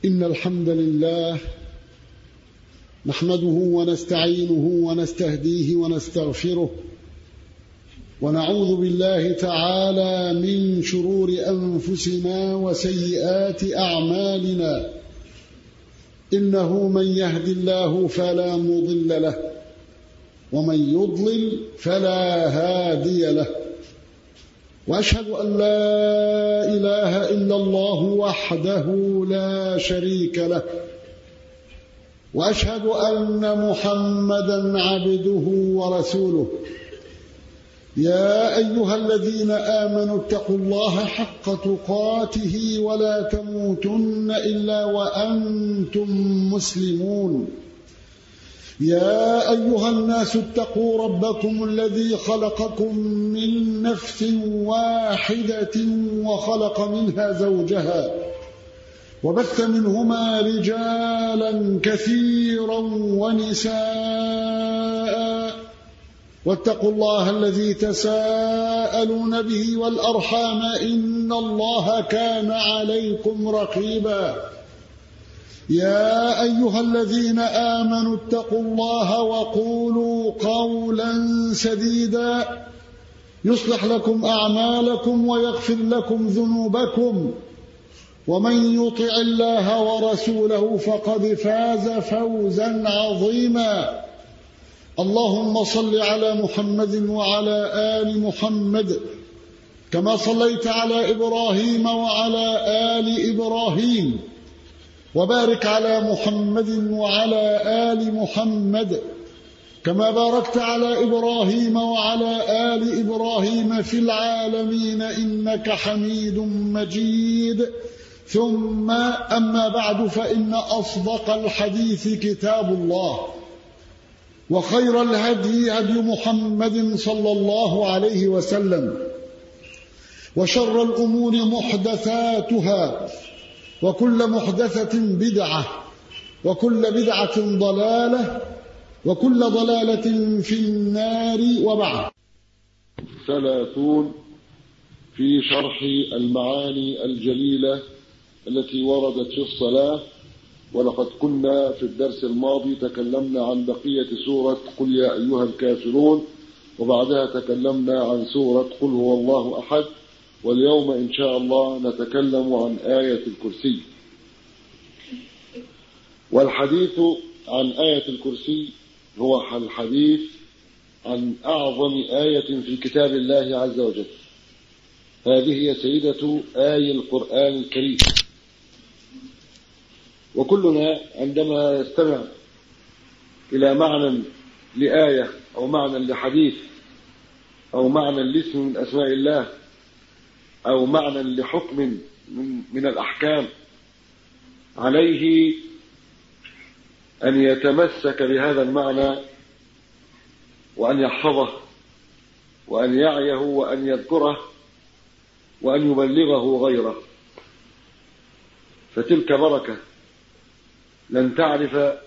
إن الحمد لله نحمده ونستعينه ونستهديه ونستغفره ونعوذ بالله تعالى من شرور أنفسنا وسيئات أعمالنا إنه من يهد الله فلا مضل له ومن يضلل فلا هادي له واشهد ان لا اله الا الله وحده لا شريك له واشهد ان محمدا عبده ورسوله يا ايها الذين امنوا اتقوا الله حق تقاته ولا تموتن الا وانتم مسلمون يا أيها الناس اتقوا ربكم الذي خلقكم من نفس واحدة وخلق منها زوجها وبث منهما رجالا كثيرا ونساء واتقوا الله الذي تساءلون به والأرحام إن الله كان عليكم رقيباً يا أيها الذين آمنوا اتقوا الله وقولوا قولا سديدا يصلح لكم أعمالكم ويغفر لكم ذنوبكم ومن يطع الله ورسوله فقد فاز فوزا عظيما اللهم صل على محمد وعلى آل محمد كما صليت على إبراهيم وعلى آل إبراهيم وبارك على محمد وعلى آل محمد كما باركت على إبراهيم وعلى آل إبراهيم في العالمين إنك حميد مجيد ثم أما بعد فإن أصدق الحديث كتاب الله وخير الهدي هدي محمد صلى الله عليه وسلم وشر الأمور محدثاتها وكل محدثة بدعة وكل بدعة ضلالة وكل ضلالة في النار وبعد ثلاثون في شرح المعاني الجليلة التي وردت في الصلاة ولقد كنا في الدرس الماضي تكلمنا عن بقية سورة قل يا أيها الكافرون وبعدها تكلمنا عن سورة قل هو الله أحد واليوم إن شاء الله نتكلم عن آية الكرسي والحديث عن آية الكرسي هو الحديث عن أعظم آية في كتاب الله عز وجل هذه هي سيدة آي القرآن الكريم وكلنا عندما يستمع إلى معنى لآية أو معنى لحديث أو معنى لاسم من أسماء الله أو معنى لحكم من, من الأحكام عليه أن يتمسك بهذا المعنى وأن يحفظه وأن يعيه وأن يذكره وأن يبلغه غيره فتلك بركة لن تعرف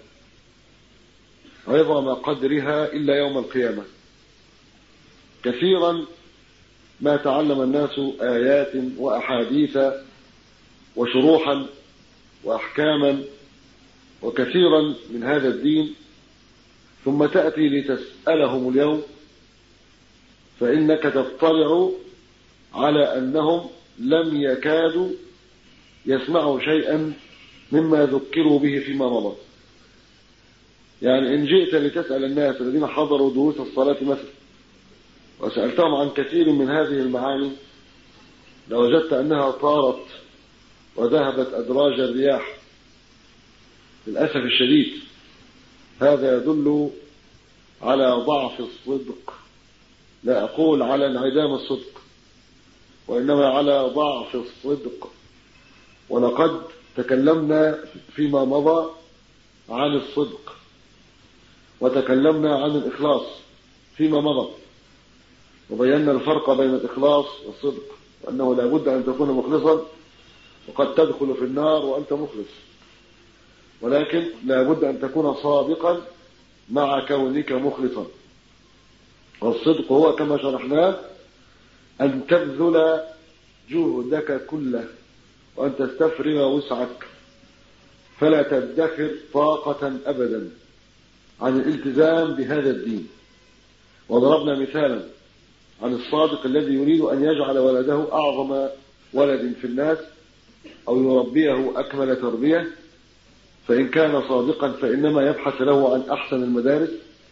عظم قدرها إلا يوم القيامة كثيرا ما تعلم الناس آيات وأحاديث وشروحا وأحكاما وكثيرا من هذا الدين ثم تأتي لتسألهم اليوم فإنك تطلع على أنهم لم يكادوا يسمعوا شيئا مما ذكروا به فيما مضى يعني إن جئت لتسأل الناس الذين حضروا دروس الصلاة مثلا وسألتهم عن كثير من هذه المعاني لوجدت أنها طارت وذهبت أدراج الرياح للأسف الشديد هذا يدل على ضعف الصدق لا أقول على انعدام الصدق وإنما على ضعف الصدق ولقد تكلمنا فيما مضى عن الصدق وتكلمنا عن الإخلاص فيما مضى وبينا الفرق بين الإخلاص والصدق وأنه لا بد أن تكون مخلصا وقد تدخل في النار وأنت مخلص ولكن لا بد أن تكون صادقا مع كونك مخلصا والصدق هو كما شرحناه أن تبذل جهدك كله وأن تستفرغ وسعك فلا تدخر طاقة أبدا عن الالتزام بهذا الدين وضربنا مثالا عن الصادق الذي يريد أن يجعل ولده أعظم ولد في الناس أو يربيه أكمل تربية فإن كان صادقا فإنما يبحث له عن أحسن المدارس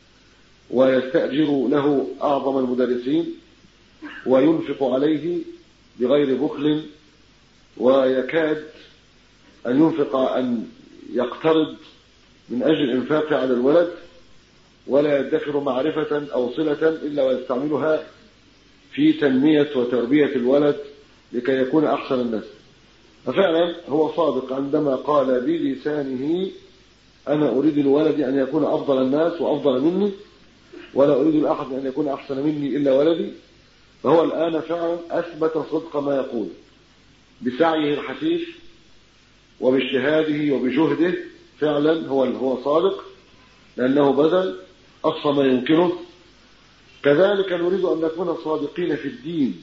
ويستأجر له أعظم المدرسين وينفق عليه بغير بخل ويكاد أن ينفق أن يقترض من أجل الإنفاق على الولد ولا يدخر معرفة أو صلة إلا ويستعملها في تنمية وتربية الولد لكي يكون أحسن الناس ففعلا هو صادق عندما قال بلسانه أنا أريد الولد أن يكون أفضل الناس وأفضل مني ولا أريد لأحد أن يكون أحسن مني إلا ولدي فهو الآن فعلا أثبت صدق ما يقول بسعيه الحثيث وباجتهاده وبجهده فعلا هو هو صادق لأنه بذل أقصى ما يمكنه كذلك نريد أن نكون صادقين في الدين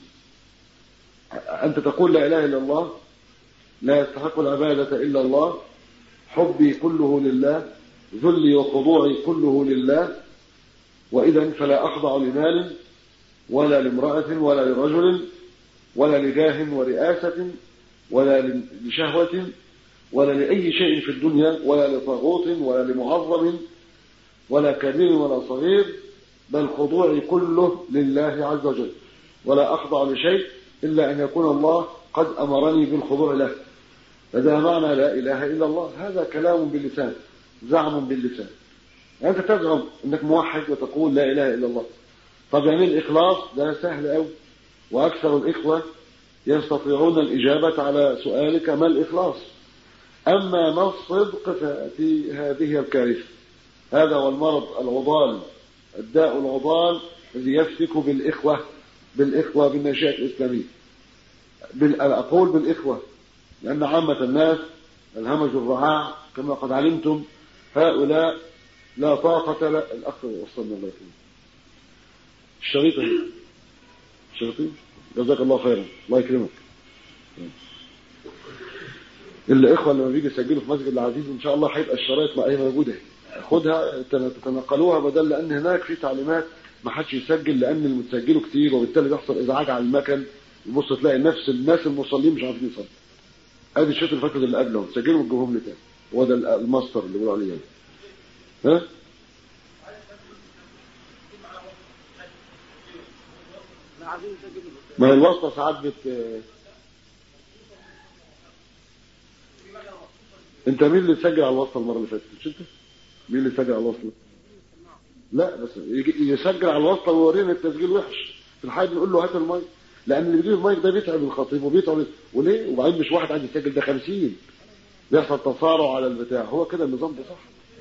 أنت تقول لا إله إلا الله لا يستحق العبادة إلا الله حبي كله لله ذلي وخضوعي كله لله وإذا فلا أخضع لمال ولا لامرأة ولا لرجل ولا لجاه ورئاسة ولا لشهوة ولا لأي شيء في الدنيا ولا لطاغوت ولا لمعظم ولا كبير ولا صغير بل خضوعي كله لله عز وجل ولا أخضع لشيء إلا أن يكون الله قد أمرني بالخضوع له فده معنى لا إله إلا الله هذا كلام باللسان زعم باللسان يعني أنت تزعم أنك موحد وتقول لا إله إلا الله طب يعني الإخلاص ده سهل أوي وأكثر الإخوة يستطيعون الإجابة على سؤالك ما الإخلاص أما ما الصدق ففي هذه الكارثة هذا هو المرض العضال الداء العضال الذي يفتك بالإخوة بالإخوة بالنشاة الإسلامية أقول بالإخوة لأن عامة الناس الهمج الرعاع كما قد علمتم هؤلاء لا طاقة لا الأخ وصلنا الله فيه الشريطة الشريطة جزاك الله خيرا الله يكرمك الإخوة لما بيجي يسجلوا في مسجد العزيز إن شاء الله هيبقى الشرايط ما هي موجودة خدها تتنقلوها بدل لأن هناك في تعليمات ما حدش يسجل لأن المتسجلوا كتير وبالتالي بيحصل إزعاج على المكن يبص تلاقي نفس الناس المصلين مش عارفين يصلوا ادي الشوط الفقد اللي قبله سجلوا وتجيبهم لي تاني هو ده الماستر اللي بيقولوا عليه يعني ها ما هي الواسطه ساعات بت انت مين اللي سجل على الواسطه المره اللي فاتت مش انت مين اللي سجل على الواسطه لا بس يجي يسجل على الواسطه ويورينا التسجيل وحش في الحال نقول له هات المايك لان اللي بيجيب المايك ده بيتعب الخطيب وبيتعب وليه وبعدين مش واحد عايز يسجل ده 50 بيحصل تصارع على البتاع هو كده النظام ده صح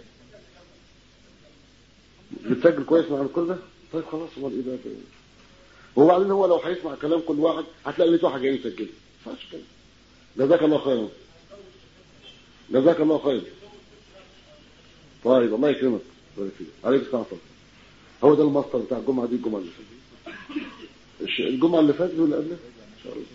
بتسجل كويس مع الكل ده طيب خلاص امال ايه ده وبعدين هو لو هيسمع كلام كل واحد هتلاقي 100 واحد جاي يسجل ما ينفعش كده جزاك الله خيرا جزاك الله خير طيب الله يكرمك بارك فيك عليك السلام هو ده الماستر بتاع الجمعه دي الجمعه اللي فاتت الجمعه اللي فاتت ولا قبلها ان شاء الله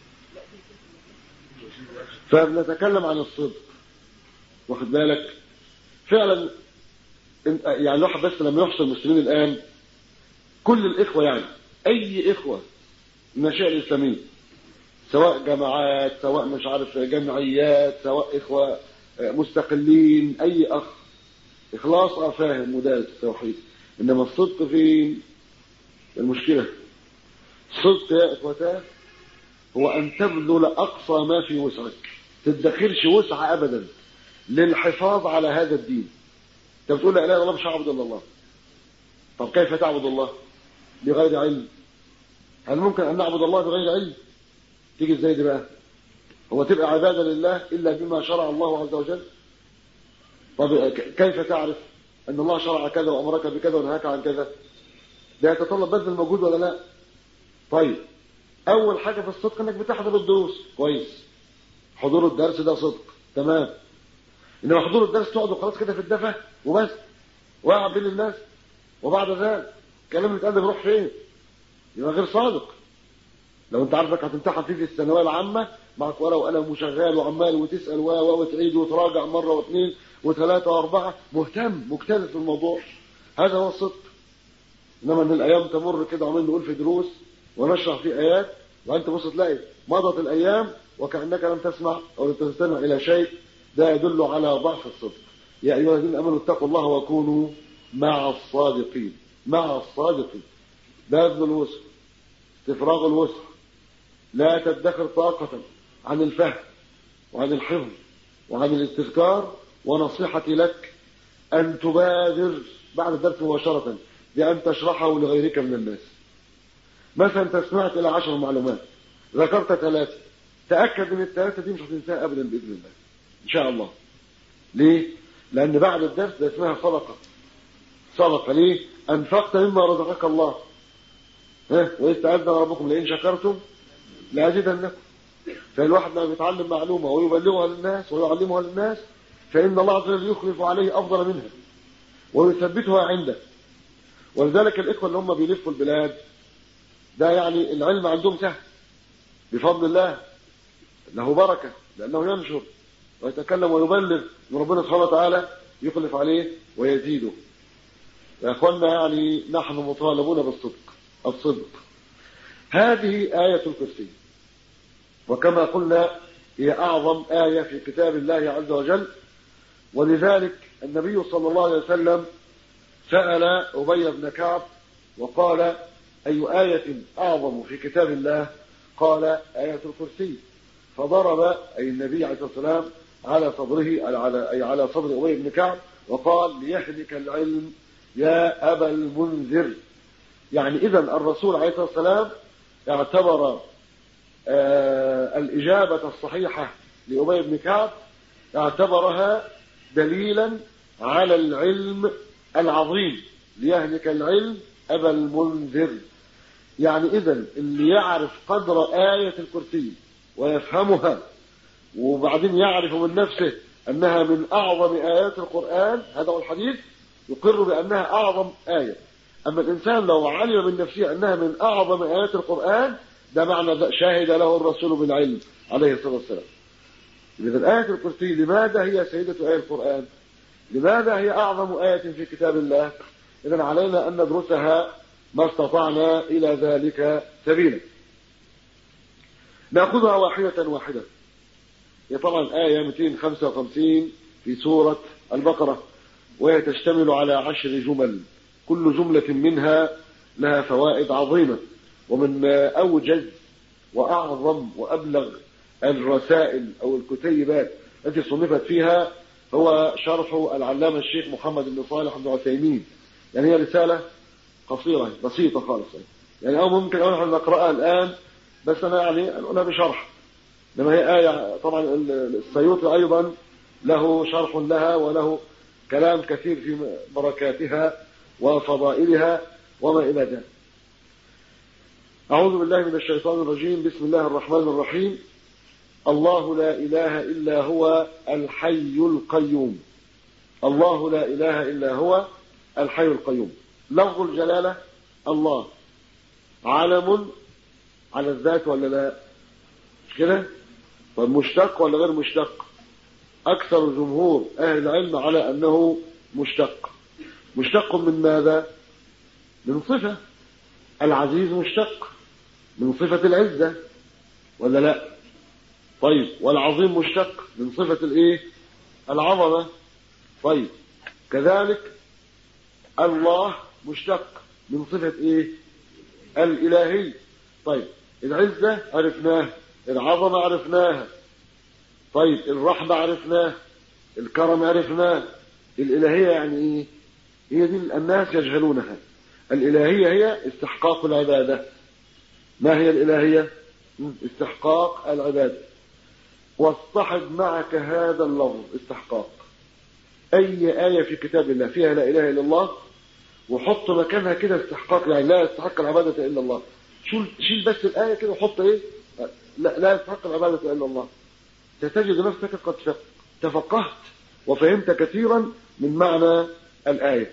فبنتكلم عن الصدق واخد بالك فعلا يعني الواحد بس لما يحصل المسلمين الان كل الاخوه يعني اي اخوه من الاشياء الاسلاميه سواء جماعات سواء مش عارف جمعيات سواء اخوه مستقلين اي اخ اخلاص اه فاهم ودارس التوحيد انما الصدق فين المشكله الصدق يا اخوتاه هو ان تبذل اقصى ما في وسعك تدخرش وسع ابدا للحفاظ على هذا الدين انت بتقول لا اله الا الله مش هعبد الا الله طب كيف تعبد الله بغير علم هل ممكن ان نعبد الله بغير علم تيجي ازاي دي بقى هو تبقى عباده لله الا بما شرع الله عز وجل طب كيف تعرف ان الله شرع كذا وامرك بكذا ونهاك عن كذا ده يتطلب بذل المجهود ولا لا طيب اول حاجه في الصدق انك بتحضر الدروس كويس حضور الدرس ده صدق تمام انما حضور الدرس تقعد خلاص كده في الدفه وبس واقع بين الناس وبعد ذلك الكلام اللي اتقال ده بيروح فين يبقى غير صادق لو انت عارفك هتمتحن فيه في الثانويه العامه معك ورقه وقلم وشغال وعمال وتسال و و وتعيد وتراجع مره واثنين وثلاثه واربعه مهتم مجتهد في الموضوع هذا هو الصدق انما ان الايام تمر كده عمال نقول في دروس ونشرح في ايات وانت بص تلاقي مضت الايام وكانك لم تسمع او لم تستمع الى شيء ده يدل على ضعف الصدق يا ايها الذين امنوا اتقوا الله وكونوا مع الصادقين مع الصادقين بذل الوسع استفراغ الوسع لا تدخر طاقة عن الفهم وعن الحفظ وعن الاستذكار ونصيحتي لك أن تبادر بعد الدرس مباشرة بأن تشرحه لغيرك من الناس مثلا انت سمعت إلى عشر معلومات ذكرت ثلاثة تأكد من الثلاثة دي مش هتنساها أبدا بإذن الله إن شاء الله ليه؟ لأن بعد الدرس ده اسمها صدقة صدقة ليه؟ أنفقت مما رزقك الله ها وإذ تأذن ربكم لئن شكرتم لأزيدنكم فالواحد لما بيتعلم معلومة ويبلغها للناس ويعلمها للناس فإن الله عز وجل يخلف عليه أفضل منها ويثبتها عنده ولذلك الإخوة اللي هم بيلفوا البلاد ده يعني العلم عندهم سهل بفضل الله له بركة لأنه ينشر ويتكلم ويبلغ من ربنا سبحانه وتعالى يخلف عليه ويزيده يا أخوانا يعني نحن مطالبون بالصدق الصدق هذه آية الكرسي وكما قلنا هي أعظم آية في كتاب الله عز وجل ولذلك النبي صلى الله عليه وسلم سأل أبي بن كعب وقال أي آية أعظم في كتاب الله قال آية الكرسي فضرب أي النبي عليه الصلاة والسلام على صدره على أي على صدر أبي بن كعب وقال ليهلك العلم يا أبا المنذر يعني إذا الرسول عليه الصلاة والسلام اعتبر آه الإجابة الصحيحة لأبي بن كعب اعتبرها دليلا على العلم العظيم ليهلك العلم أبا المنذر يعني إذا اللي يعرف قدر آية الكرسي ويفهمها وبعدين يعرف من نفسه أنها من أعظم آيات القرآن هذا هو الحديث يقر بأنها أعظم آية أما الإنسان لو علم من نفسه أنها من أعظم آيات القرآن ده معنى شاهد له الرسول بالعلم عليه الصلاة والسلام إذا آية الكرسي لماذا هي سيدة آية القرآن لماذا هي أعظم آية في كتاب الله إذا علينا أن ندرسها ما استطعنا إلى ذلك سبيلا نأخذها واحدة واحدة هي طبعا آية 255 في سورة البقرة وهي تشتمل على عشر جمل كل جملة منها لها فوائد عظيمة ومن أوجز وأعظم وأبلغ الرسائل أو الكتيبات التي صنفت فيها هو شرح العلامة الشيخ محمد بن صالح بن عثيمين يعني هي رسالة قصيرة بسيطة خالص يعني أو ممكن أن احنا نقرأها الآن بس أنا يعني نقولها بشرح لما هي آية طبعا السيوطي أيضا له شرح لها وله كلام كثير في بركاتها وفضائلها وما إلى ذلك أعوذ بالله من الشيطان الرجيم بسم الله الرحمن الرحيم الله لا إله إلا هو الحي القيوم الله لا إله إلا هو الحي القيوم لفظ الجلالة الله علم على الذات ولا لا مش كده طب مشتق ولا غير مشتق أكثر جمهور أهل العلم على أنه مشتق مشتق من ماذا من صفة العزيز مشتق من صفة العزة ولا لا طيب والعظيم مشتق من صفة الايه العظمة طيب كذلك الله مشتق من صفة ايه الالهي طيب العزة عرفناها العظمة عرفناها طيب الرحمة عرفناه الكرم عرفناه الإلهية يعني ايه هي دي الناس يجهلونها الإلهية هي استحقاق العبادة ما هي الإلهية استحقاق العبادة واصطحب معك هذا اللفظ استحقاق أي آية في كتاب الله فيها لا إله إلا الله وحط مكانها كده استحقاق يعني لا يستحق العبادة إلا الله شيل شيل بس الآية كده وحط إيه لا, لا يستحق العبادة إلا الله ستجد نفسك قد تفقهت وفهمت كثيرا من معنى الآية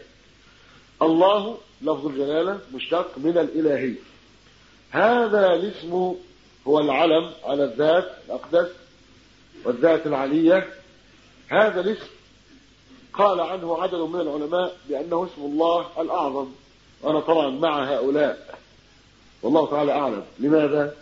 الله لفظ الجلالة مشتق من الإلهية هذا الاسم هو العلم على الذات الأقدس والذات العلية هذا الاسم قال عنه عدد من العلماء بأنه اسم الله الأعظم وأنا طبعا مع هؤلاء والله تعالى أعلم لماذا؟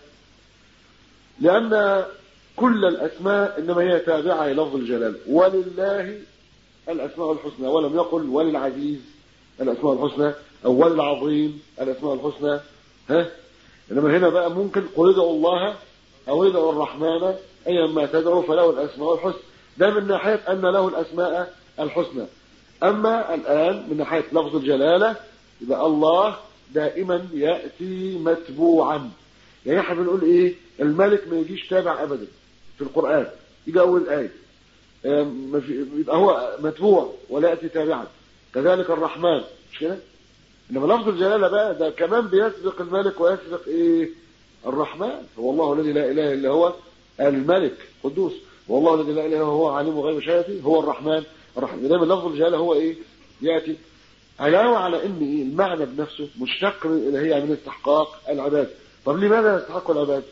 لأن كل الأسماء إنما هي تابعة للفظ الجلال ولله الأسماء الحسنى ولم يقل وللعزيز الأسماء الحسنى أو وللعظيم الأسماء الحسنى ها إنما هنا بقى ممكن قل ادعوا الله أو ادعوا الرحمن أيا ما تدعوا فله الأسماء الحسنى ده من ناحية أن له الأسماء الحسنى أما الآن من ناحية لفظ الجلالة يبقى الله دائما يأتي متبوعا يعني احنا بنقول ايه الملك ما يجيش تابع ابدا في القرآن يجي اول آية يبقى هو متبوع ولا يأتي تابعا كذلك الرحمن مش كده انما لفظ الجلالة بقى ده كمان بيسبق الملك ويسبق ايه الرحمن هو الله الذي لا اله الا هو الملك قدوس والله الذي لا اله الا هو عالم غيب شهادته هو الرحمن الرحمن دايما لفظ الجلاله هو ايه ياتي علاوه على ان ايه المعنى بنفسه مشتق من الالهيه من استحقاق العباد طب لماذا يستحق العباد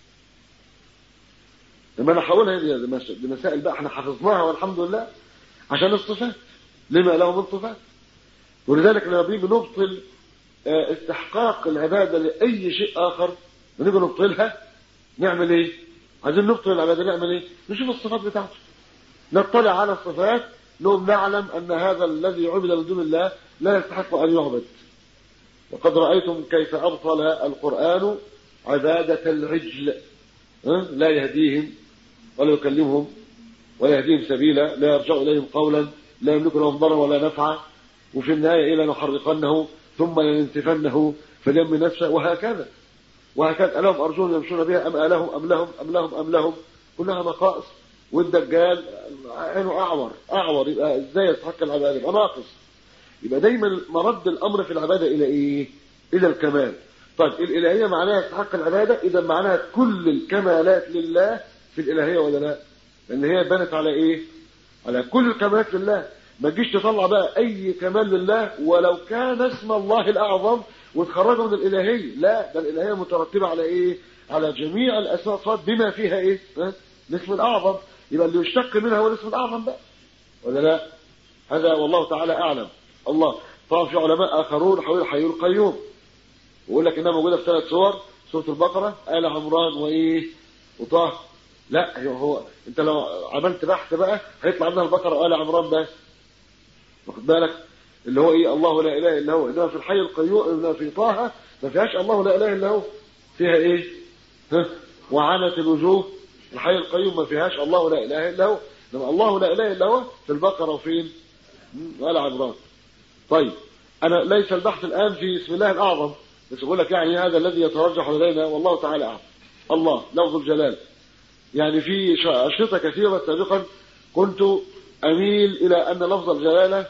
لما انا هقولها دي مسائل بقى احنا حفظناها والحمد لله عشان الصفات لما له من صفات ولذلك لما بنيجي نبطل استحقاق العباده لاي شيء اخر بنيجي نبطلها نعمل ايه عايزين نبطل العباده نعمل ايه نشوف الصفات بتاعته نطلع على الصفات نقوم نعلم ان هذا الذي عبد من دون الله لا يستحق ان يعبد وقد رايتم كيف ابطل القران عباده العجل لا يهديهم ولا يكلمهم ولا يهديهم سبيلا لا يرجع اليهم قولا لا يملك لهم ضرا ولا نفعا وفي النهايه الى نحرقنه ثم لننسفنه في اليم نفسه وهكذا وهكذا ألهم أرجون يمشون بها أم ألهم أم لهم أم لهم أم لهم كلها نقائص والدجال عينه أعور أعور يبقى إزاي يستحق العبادة يبقى ناقص يبقى دايما مرد الأمر في العبادة إلى إيه؟ إلى الكمال طيب الإلهية معناها يستحق العبادة إذا معناها كل الكمالات لله في الإلهية ولا لا؟ لأن هي بنت على إيه؟ على كل الكمالات لله ما تجيش تطلع بقى أي كمال لله ولو كان اسم الله الأعظم وتخرجه من الإلهية لا ده الإلهية مترتبة على إيه على جميع الأسماء والصفات بما فيها إيه الاسم الأعظم يبقى اللي يشتق منها هو الاسم الأعظم بقى ولا لا هذا والله تعالى أعلم الله طبعا في علماء آخرون حول الحي القيوم ويقول لك إنها موجودة في ثلاث صور سورة البقرة آل عمران وإيه وطه لا هو انت لو عملت بحث بقى هيطلع منها البقرة وآل عمران بس واخد بالك اللي هو ايه الله لا اله الا هو انما في الحي القيوم انما في طه ما فيهاش الله لا اله الا هو فيها ايه ها وعنت الوجوه الحي القيوم ما فيهاش الله لا اله الا هو انما الله لا اله الا هو في البقره وفين ولا عمران طيب انا ليس البحث الان في اسم الله الاعظم بس بقول لك يعني هذا الذي يترجح لدينا والله تعالى اعلم الله لفظ الجلال يعني في اشرطه كثيره سابقا كنت اميل الى ان لفظ الجلاله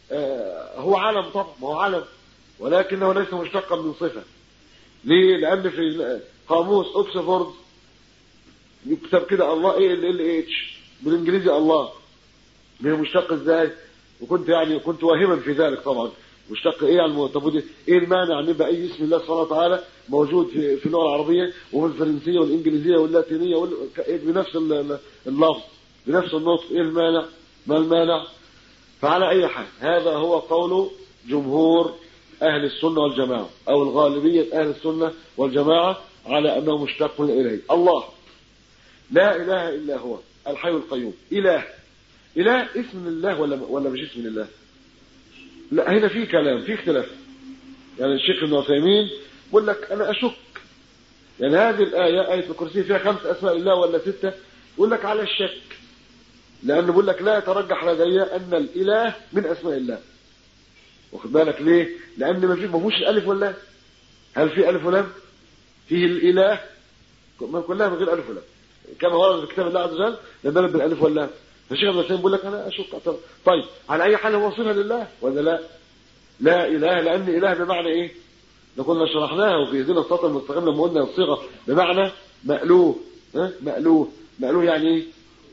هو علم طبعا ما هو علم ولكنه ليس مشتقا من صفة ليه لأن في قاموس أكسفورد يكتب كده الله ايه ال ال اتش بالانجليزي الله هي مشتق ازاي وكنت يعني كنت واهما في ذلك طبعا مشتق ايه يعني طب ايه المانع ان يبقى اي اسم الله سبحانه وتعالى موجود في, في اللغه العربيه وفي الفرنسيه والانجليزيه واللاتينيه وال... بنفس اللفظ بنفس النطق ايه المانع ما المانع فعلى أي حال هذا هو قول جمهور أهل السنة والجماعة أو الغالبية أهل السنة والجماعة على أنه مشتق إليه الله لا إله إلا هو الحي القيوم إله إله اسم الله ولا ولا مش اسم الله لا هنا في كلام في اختلاف يعني الشيخ ابن عثيمين بيقول لك أنا أشك يعني هذه الآية آية الكرسي فيها خمس أسماء الله ولا ستة يقول لك على الشك لأنه بيقول لك لا يترجح لدي أن الإله من أسماء الله واخد بالك ليه؟ لأن ما فيش ما فيهوش ألف ولا هل في ألف ولام؟ فيه الإله كلها من غير ألف ولام كما ورد في كتاب الله عز وجل لم بالألف واللام فالشيخ ابن تيميه بيقول لك أنا أشك طيب على أي حال هو صفة لله ولا لا؟ لا إله لأن إله بمعنى إيه؟ ده كنا شرحناها وفي هدينا السطر المستقيم لما قلنا الصيغة بمعنى مألوه ها؟ مألوه مألوه يعني إيه؟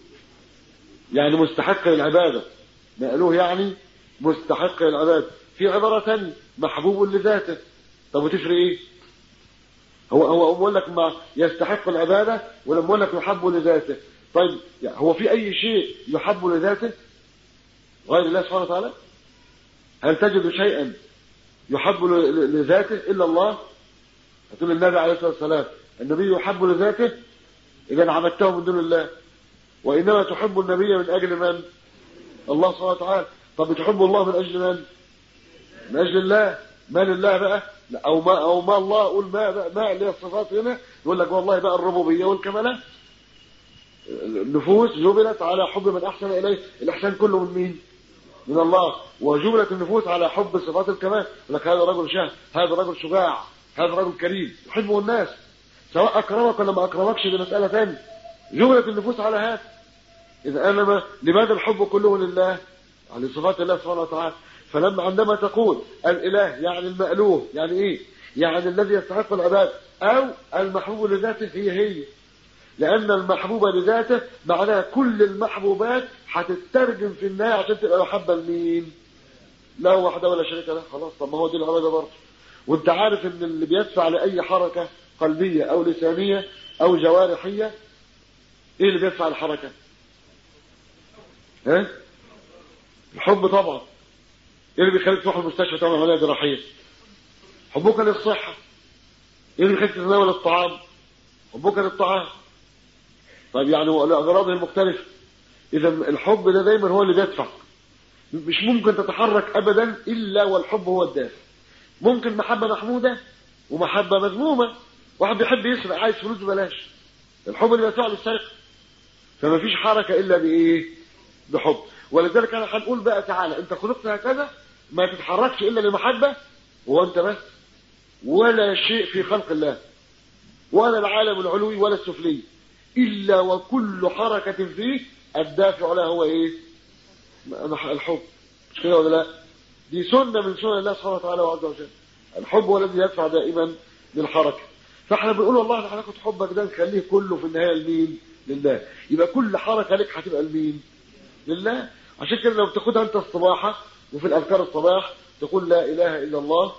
يعني مستحق للعبادة مألوه يعني مستحق للعبادة في عبارة ثانية محبوب لذاته طب وتفرق ايه هو هو بقول لك ما يستحق العبادة ولما بقول لك يحب لذاته طيب يعني هو في أي شيء يحب لذاته غير الله سبحانه وتعالى هل تجد شيئا يحب لذاته إلا الله هتقول النبي عليه الصلاة والسلام النبي يحب لذاته إذا عبدته من دون الله وإنما تحب النبي من أجل من الله سبحانه وتعالى طب تحب الله من أجل من من أجل الله ما لله بقى لا أو ما أو ما الله قول ما بقى ما اللي هي الصفات هنا يقول لك والله بقى الربوبية والكمالات النفوس جبلت على حب من أحسن إليه الإحسان كله من مين من الله وجبلت النفوس على حب صفات الكمال يقول لك هذا رجل شهم هذا رجل شجاع هذا رجل كريم يحبه الناس سواء أكرمك ولا ما أكرمكش دي مسألة ثانيه جبلت النفوس على هذا إذا أنا ما لماذا الحب كله لله على صفات الله سبحانه وتعالى فلما عندما تقول الإله يعني المألوه يعني إيه يعني الذي يستحق العباد أو المحبوب لذاته هي هي لأن المحبوب لذاته معناها كل المحبوبات هتترجم في النهاية عشان تبقى محبة لمين لا وحده ولا شريك له خلاص طب ما هو دي العبادة برضه وانت عارف ان اللي بيدفع لأي حركة قلبية أو لسانية أو جوارحية ايه اللي بيدفع الحركة ها الحب طبعا ايه اللي بيخليك تروح المستشفى تعمل عمليه جراحيه حبك للصحه ايه اللي بيخليك تتناول الطعام حبك للطعام طيب يعني الاغراض المختلفه اذا الحب ده دايما هو اللي بيدفع مش ممكن تتحرك ابدا الا والحب هو الدافع ممكن محبه محموده ومحبه مذمومه واحد بيحب يسرق عايز فلوس ببلاش الحب اللي بيدفعه للسرقه فما فيش حركه الا بايه بحب ولذلك انا هنقول بقى تعالى انت خلقت هكذا ما تتحركش الا لمحبه وهو انت بس ولا شيء في خلق الله ولا العالم العلوي ولا السفلي الا وكل حركه فيه الدافع لها هو ايه الحب مش كده ولا لا دي سنه من سنن الله سبحانه وتعالى وعز وجل الحب هو الذي يدفع دائما للحركه فاحنا بنقول والله احنا هناخد حبك ده نخليه كله في النهايه لمين لله يبقى كل حركه لك هتبقى لمين لله عشان كده لو بتاخدها انت الصباحة وفي الأذكار الصباح تقول لا إله إلا الله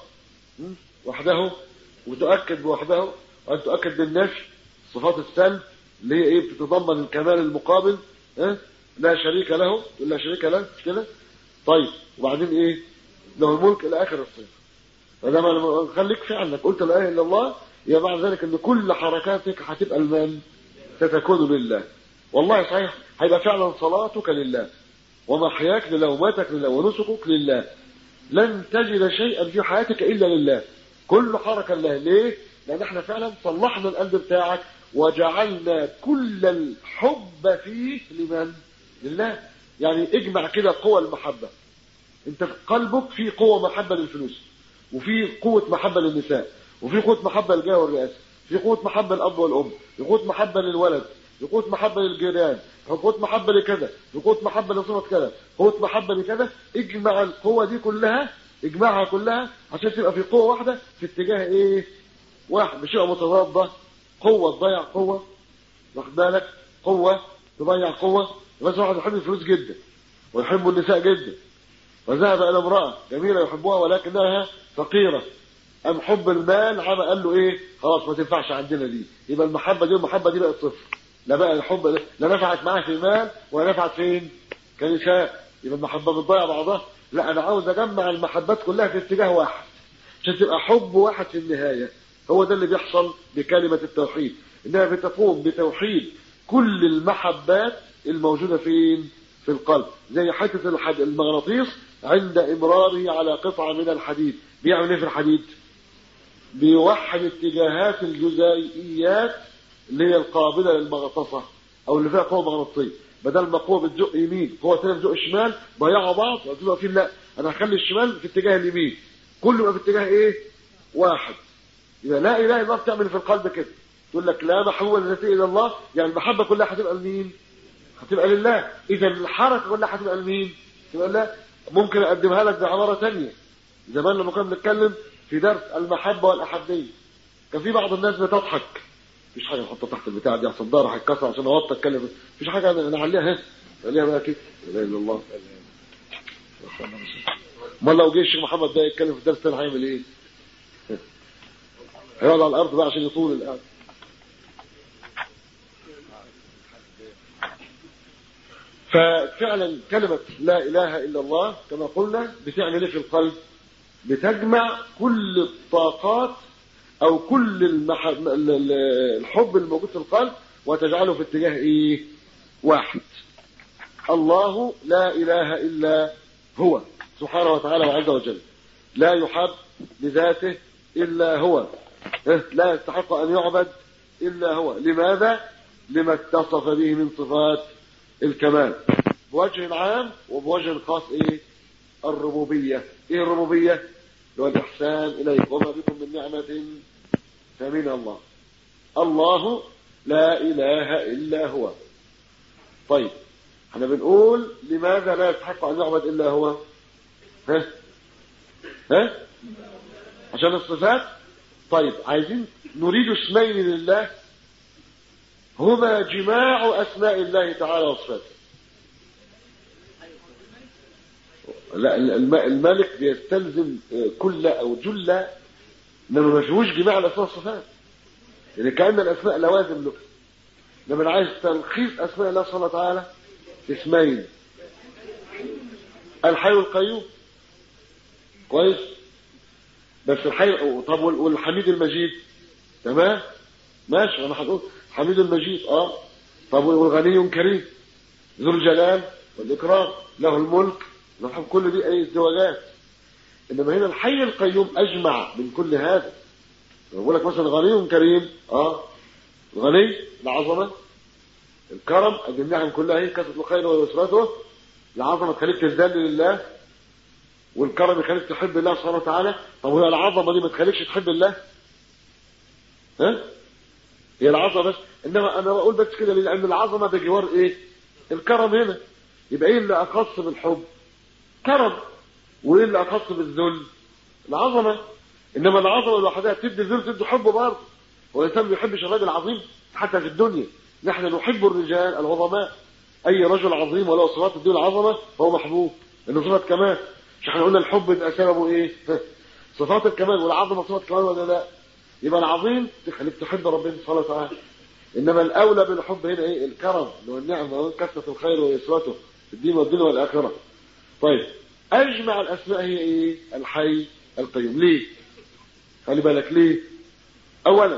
وحده وتؤكد بوحده وأن تؤكد بالنفي صفات السلب اللي هي إيه بتتضمن الكمال المقابل اه؟ لا شريك له تقول لا شريك له مش كده طيب وبعدين إيه له الملك إلى آخر الصفة فلما خليك فعلا قلت لا إله إلا الله يبقى بعد ذلك إن كل حركاتك هتبقى المال ستكون لله والله صحيح هيبقى فعلا صلاتك لله ومحياك لله وماتك لله ونسكك لله لن تجد شيئا في حياتك إلا لله كل حركة لله ليه؟ لأن احنا فعلا صلحنا القلب بتاعك وجعلنا كل الحب فيه لمن؟ لله يعني اجمع كده قوى المحبة انت في قلبك في قوة محبة للفلوس وفي قوة محبة للنساء وفي قوة محبة للجاه والرئاسة في قوة محبة للأب والأم في قوة محبة للولد في قوة محبة للجيران في قوة محبة لكذا في قوة محبة لصفة كذا قوة محبة لكذا اجمع القوة دي كلها اجمعها كلها عشان تبقى في قوة واحدة في اتجاه ايه واحد مش يبقى متضادة قوة تضيع قوة واخد بالك قوة تضيع قوة بس واحد يحب الفلوس جدا ويحب النساء جدا وذهب إلى امرأة جميلة يحبها ولكنها فقيرة أم حب المال عم قال له إيه خلاص ما تنفعش عندنا دي يبقى المحبة دي المحبة دي بقت صفر لا بقى الحب ده لا نفعت معاه في المال ولا نفعت فين كنساء يبقى المحبة بتضيع بعضها لا أنا عاوز أجمع المحبات كلها في اتجاه واحد عشان تبقى حب واحد في النهاية هو ده اللي بيحصل بكلمة التوحيد إنها بتقوم بتوحيد كل المحبات الموجودة فين في القلب زي حتة الحد... المغناطيس عند إمراره على قطعة من الحديد بيعمل ايه في الحديد بيوحد اتجاهات الجزيئيات اللي هي القابلة للمغطسة او اللي فيها قوة مغناطيسية بدل ما قوة بتزق يمين قوة ثانية بتزق شمال ضيعوا بعض وقلت واقفين لا انا هخلي الشمال في اتجاه اليمين كله يبقى في اتجاه ايه واحد يبقى لا اله الا الله بتعمل في القلب كده تقول لك لا محبوب لذاته الا الله يعني المحبة كلها هتبقى لمين هتبقى لله اذا الحركة كلها هتبقى لمين تبقى لله ممكن اقدمها لك بعبارة ثانيه زمان لما كنا بنتكلم في درس المحبة والأحدية كان في بعض الناس بتضحك مفيش حاجة نحطها تحت البتاع دي عشان ضهرها هيتكسر عشان اوطى اتكلم مفيش حاجة نعليها اهي خليها بقى كده لا اله الا الله امال لو جه الشيخ محمد ده يتكلم في الدرس تاني هيعمل ايه؟ هيقعد على الارض بقى عشان يطول القعده ففعلا كلمة لا إله إلا الله كما قلنا بتعمل إيه في القلب بتجمع كل الطاقات أو كل المح... ال- ال- الحب الموجود في القلب وتجعله في اتجاه إيه واحد الله لا إله إلا هو سبحانه وتعالى وعز وجل لا يحب لذاته إلا هو إيه؟ لا يستحق أن يعبد إلا هو لماذا؟ لما اتصف به من صفات الكمال بوجه عام وبوجه خاص ايه الربوبية ايه الربوبية اللي هو الاحسان اليك وما بكم من نعمة فمن الله الله لا اله الا هو طيب احنا بنقول لماذا لا يستحق ان يعبد الا هو ها ها عشان الصفات طيب عايزين نريد اسمين لله هما جماع اسماء الله تعالى وصفاته لا الم- الملك بيستلزم كل او جل انما ما فيهوش جماع الاسماء والصفات يعني كان الاسماء لوازم له لما عايز تلخيص اسماء الله سبحانه وتعالى اسمين الحي والقيوم كويس بس الحي طب وال- والحميد المجيد تمام ماشي انا هقول حميد المجيد اه طب والغني كريم ذو الجلال والاكرام له الملك له الحمد كل دي اي ازدواجات انما هنا الحي القيوم اجمع من كل هذا بقول لك مثلا غني كريم اه الغني العظمه الكرم ادي النعم كلها هي كثره الخير ويسرته العظمه تخليك تذل لله والكرم يخليك تحب الله سبحانه وتعالى طب وهي العظمه دي ما تخليكش تحب الله ها هي العظمه بس انما انا بقول بس كده ليه؟ لان العظمه ده جوار ايه الكرم هنا يبقى ايه اللي اخص بالحب كرم وايه اللي اخص بالذل العظمه انما العظمه لوحدها تدي ذل تدي حب برضه هو الانسان ما بيحبش الراجل العظيم حتى في الدنيا نحن نحب الرجال العظماء اي رجل عظيم وله صفات تدي العظمه فهو محبوب انه صفه كمال مش احنا قلنا الحب يبقى سببه ايه صفات الكمال والعظمه صفات كمال ولا لا يبقى العظيم تخليك تحب ربنا سبحانه وتعالى انما الاولى بالحب هنا ايه الكرم اللي هو النعمه وكثره الخير ويسرته في الدين والدنيا والاخره طيب اجمع الاسماء هي ايه الحي القيوم ليه خلي بالك ليه اولا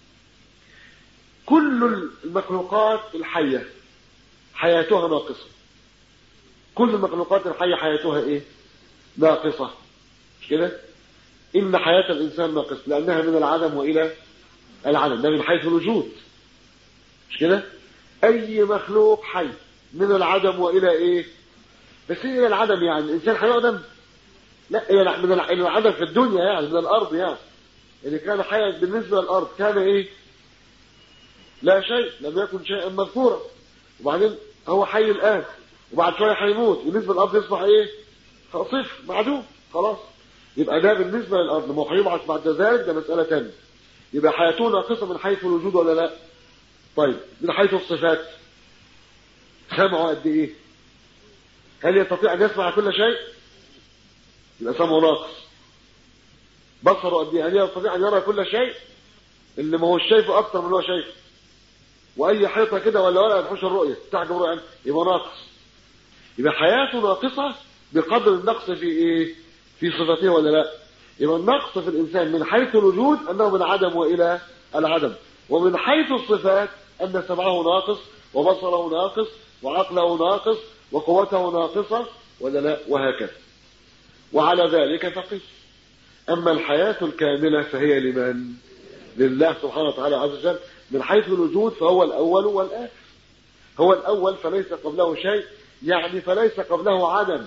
كل المخلوقات الحيه حياتها ناقصه كل المخلوقات الحيه حياتها ايه ناقصه مش كده ان حياه الانسان ناقصه لانها من العدم والى العدم ده من حيث الوجود مش كده اي مخلوق حي من العدم والى ايه بس ايه الى العدم يعني الانسان هيعدم لا الى من الع- إلى العدم في الدنيا يعني من الارض يعني اللي كان حيا بالنسبه للارض كان ايه لا شيء لم يكن شيئا مذكورا وبعدين هو حي الان وبعد شويه هيموت بالنسبه للارض يصبح ايه صفر معدوم خلاص يبقى ده بالنسبه للارض ما هو هيبعث بعد ذلك ده مساله ثانيه يبقى حياته ناقصه من حيث الوجود ولا لا طيب من حيث الصفات سمعه قد ايه هل يستطيع ان يسمع كل شيء يبقى سمعه ناقص بصره قد ايه هل يستطيع ان يرى كل شيء اللي ما هو شايفه اكتر من اللي هو شايفه واي حيطه كده ولا ولا يحوش الرؤيه تعجب الرؤيه يبقى ناقص يبقى حياته ناقصه بقدر النقص في ايه في صفاته ولا لا يبقى النقص في الانسان من حيث الوجود انه من عدم والى العدم ومن حيث الصفات ان سمعه ناقص وبصره ناقص وعقله ناقص وقوته ناقصه ولا لا وهكذا وعلى ذلك فقس اما الحياه الكامله فهي لمن لله سبحانه وتعالى عز وجل من حيث الوجود فهو الاول والاخر هو الاول فليس قبله شيء يعني فليس قبله عدم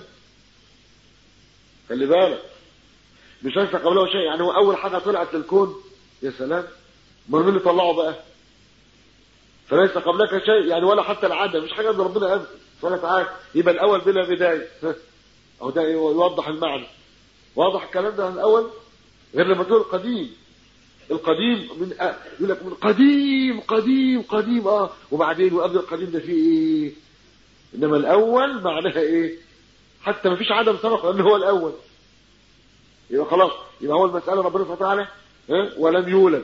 خلي بالك مش ليس قبله شيء يعني هو اول حاجه طلعت للكون يا سلام امال مين اللي طلعه بقى فليس قبلك شيء يعني ولا حتى العدم مش حاجه عند ربنا ابدا سبحانه وتعالى يبقى الاول بلا بدايه اهو ده يوضح المعنى واضح الكلام ده من الاول غير لما تقول القديم القديم من أ... يقول لك من قديم قديم قديم اه وبعدين وقبل القديم ده فيه ايه انما الاول معناها ايه حتى ما فيش عدم سبق لان هو الاول يبقى خلاص يبقى هو المساله ربنا سبحانه وتعالى ها ولم يولد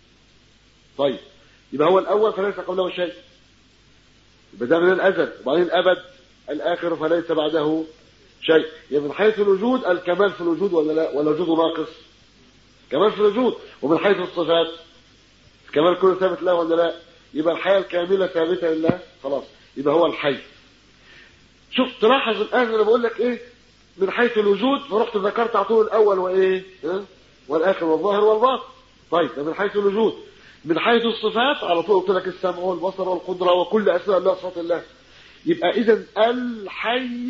طيب يبقى هو الأول فليس قبله شيء يبقى ده من الأزل وبعدين الأبد الآخر فليس بعده شيء يبقى من حيث الوجود الكمال في الوجود ولا لا ولا وجوده ناقص كمال في الوجود ومن حيث الصفات الكمال كله ثابت له ولا لا يبقى الحياة الكاملة ثابتة لله خلاص يبقى هو الحي شوف تلاحظ الآن أنا بقول لك إيه من حيث الوجود فرحت ذكرت على طول الأول وإيه ها؟ والآخر والظاهر والباطن طيب ده من حيث الوجود من حيث الصفات على طول قلت لك السمع والبصر والقدرة وكل أسماء الله صفات الله يبقى إذا الحي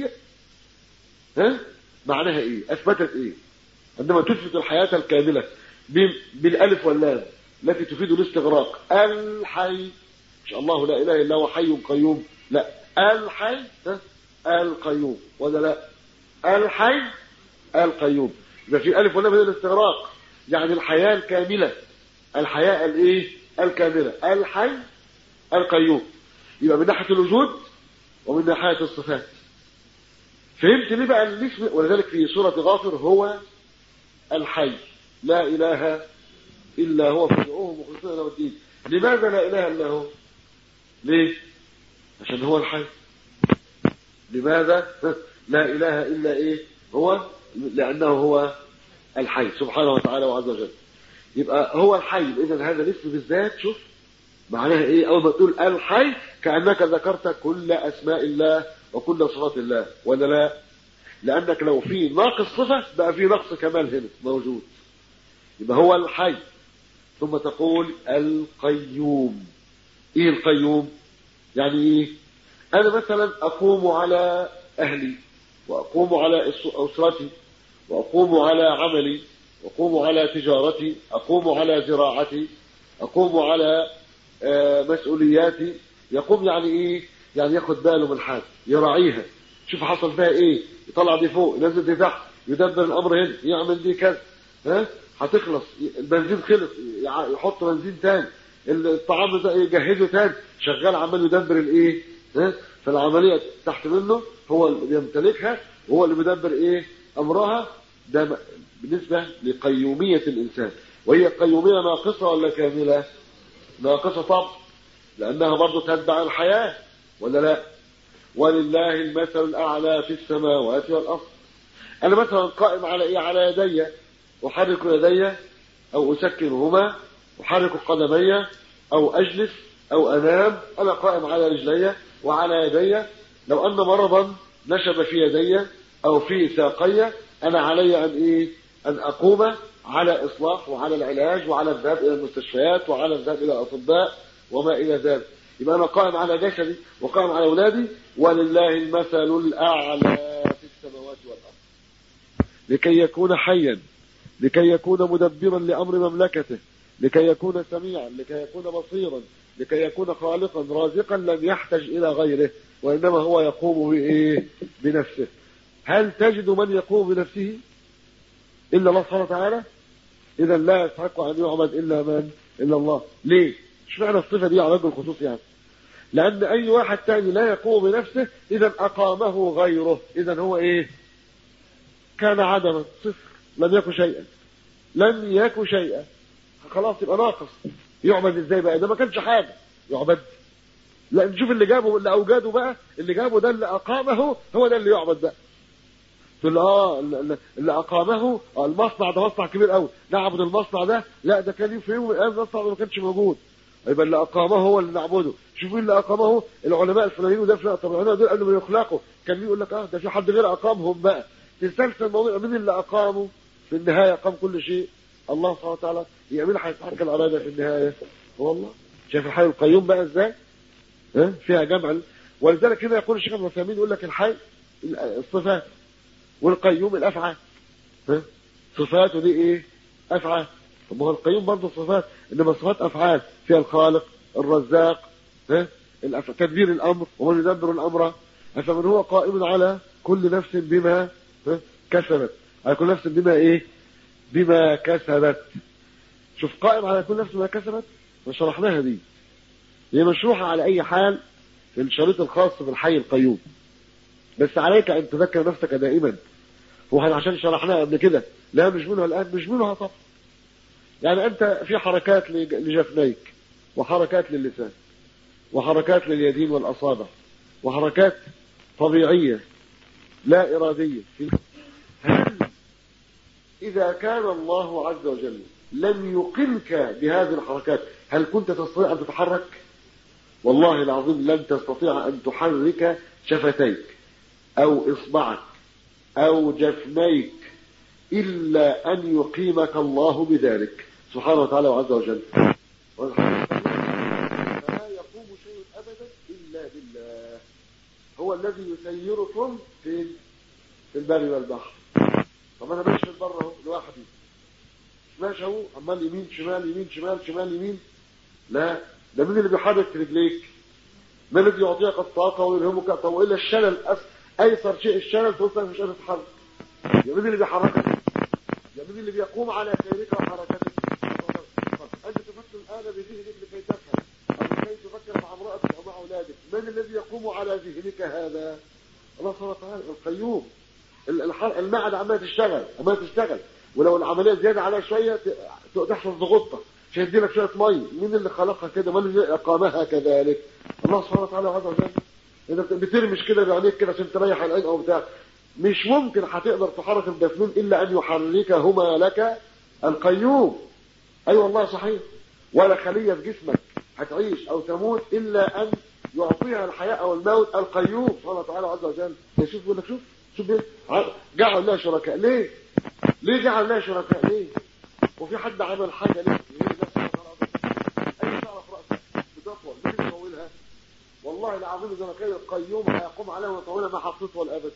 ها معناها إيه أثبتت إيه عندما تثبت الحياة الكاملة بالألف واللام التي تفيد الاستغراق الحي مش الله لا إله إلا هو حي قيوم لا الحي ها القيوم ولا لا الحي القيوم يبقى في ألف واللام الاستغراق يعني الحياة الكاملة الحياة الايه الكاملة الحي القيوم يبقى من ناحية الوجود ومن ناحية الصفات فهمت ليه بقى الاسم ولذلك في سورة غافر هو الحي لا إله إلا هو فادعوه مخلصين له الدين لماذا لا إله إلا هو ليه عشان هو الحي لماذا لا إله إلا إيه هو لأنه هو الحي سبحانه وتعالى وعز وجل يبقى هو الحي إذا هذا الاسم بالذات شوف معناها إيه أول ما تقول الحي كأنك ذكرت كل أسماء الله وكل صفات الله ولا لا لأنك لو في ناقص صفة بقى في نقص كمال هنا موجود يبقى هو الحي ثم تقول القيوم ايه القيوم يعني ايه انا مثلا اقوم على اهلي واقوم على اسرتي واقوم على عملي واقوم على تجارتي اقوم على زراعتي اقوم على آه مسؤولياتي يقوم يعني ايه يعني ياخد باله من حاجه يراعيها شوف حصل فيها ايه يطلع دي فوق ينزل دي تحت يدبر الامر هنا يعمل دي كذا ها هتخلص البنزين خلص يحط بنزين تاني الطعام ده يجهزه تاني شغال عمال يدبر الايه ها فالعمليه تحت منه هو اللي بيمتلكها وهو اللي بيدبر ايه امرها ده بالنسبه لقيوميه الانسان وهي قيوميه ناقصه ولا كامله ناقصه طبعا لانها برضه تتبع الحياه ولا لا ولله المثل الاعلى في السماوات والارض انا مثلا قائم على ايه على يدي أحرك يدي أو أسكنهما أحرك قدمي أو أجلس أو أنام أنا قائم على رجلي وعلى يدي لو أن مرضا نشب في يدي أو في ساقي أنا علي أن إيه أن أقوم على إصلاح وعلى العلاج وعلى الذهاب إلى المستشفيات وعلى الذهاب إلى الأطباء وما إلى ذلك يبقى أنا قائم على جسدي وقائم على أولادي ولله المثل الأعلى في السماوات والأرض لكي يكون حيا لكي يكون مدبرا لأمر مملكته لكي يكون سميعا لكي يكون بصيرا لكي يكون خالقا رازقا لم يحتج إلى غيره وإنما هو يقوم بإيه بنفسه هل تجد من يقوم بنفسه إلا الله سبحانه وتعالى إذا لا يستحق أن يعبد إلا من إلا الله ليه مش معنى الصفة دي على وجه الخصوص يعني لأن أي واحد تاني لا يقوم بنفسه إذا أقامه غيره إذا هو إيه كان عدما صفر لم يكن شيئا لم يكن شيئا خلاص يبقى ناقص يعبد ازاي بقى ده ما كانش حاجه يعبد لا نشوف اللي جابه اللي اوجاده بقى اللي جابه ده اللي اقامه هو ده اللي يعبد بقى تقول اه اللي اقامه آه المصنع ده مصنع كبير قوي نعبد المصنع ده لا ده كان في يوم من الايام المصنع ده ما كانش موجود يبقى اللي اقامه هو اللي نعبده شوفوا اللي اقامه العلماء الفلانيين وده فلان طب العلماء دول قبل ما يخلقوا كان يقول لك اه ده في حد غير اقامهم بقى تستنسى الموضوع مين اللي اقامه في النهايه قام كل شيء الله سبحانه وتعالى يعمل هيستحق الاراده في النهايه هو الله شايف الحي القيوم بقى ازاي ها فيها جمع ولذلك هنا يقول الشيخ ابن عثيمين يقول لك الحي الصفات والقيوم الافعال ها صفاته دي ايه افعال طب هو القيوم برضه صفات انما صفات افعال فيها الخالق الرزاق ها تدبير الامر ومن يدبر الامر فمن هو قائم على كل نفس بما كسبت على كل نفس بما ايه بما كسبت شوف قائم على كل نفس بما كسبت وشرحناها دي هي مشروحة على اي حال في الشريط الخاص بالحي القيوم بس عليك ان تذكر نفسك دائما وهذا عشان شرحناها قبل كده لا مش منها الان مش منها طبعا يعني أنت في حركات لجفنيك وحركات للسان وحركات لليدين والأصابع وحركات طبيعية لا إرادية هل إذا كان الله عز وجل لم يقمك بهذه الحركات هل كنت تستطيع أن تتحرك والله العظيم لن تستطيع أن تحرك شفتيك أو إصبعك أو جفنيك إلا أن يقيمك الله بذلك سبحانه وتعالى وعز وجل فلا يقوم شيء أبدا إلا بالله هو الذي يسيركم في في البر والبحر طب أنا ماشي في البر اهو لوحدي ماشي اهو عمال يمين شمال يمين شمال شمال يمين لا ده مين اللي بيحرك رجليك ما الذي يعطيك الطاقة ويلهمك طب وإلا الشلل أيسر شيء الشلل توصل مش قادر تتحرك يا مين اللي بيحركك يا مين اللي بيقوم على سيرك وحركتك أنت تفكر الآن بذهنك لكي تفهم أو لكي تفكر مع امرأتك أو مع أولادك من الذي يقوم على ذهنك هذا الله سبحانه وتعالى القيوم المعدة عمالة تشتغل عمالة تشتغل ولو العملية زيادة عليها شوية تحصل ضغطة عشان يدي لك شوية مية مين اللي خلقها كده من اللي أقامها كذلك الله سبحانه وتعالى عز وجل انت بترمش كده بعينيك كده عشان تريح العين او بتاع مش ممكن هتقدر تحرك الجفنين الا ان يحركهما لك القيوم اي أيوة والله صحيح ولا خليه في جسمك هتعيش او تموت الا ان يعطيها الحياه او الموت القيوم سبحانه وتعالى عز وجل شوف بيقول لك شوف شوف جعل لها شركاء ليه ليه جعل لها شركاء ليه وفي حد عمل حاجه ليه اي شعر في راسك بتطول ليه تطولها والله العظيم اذا ما كان القيوم هيقوم عليه ويطولها ما حطيته الابد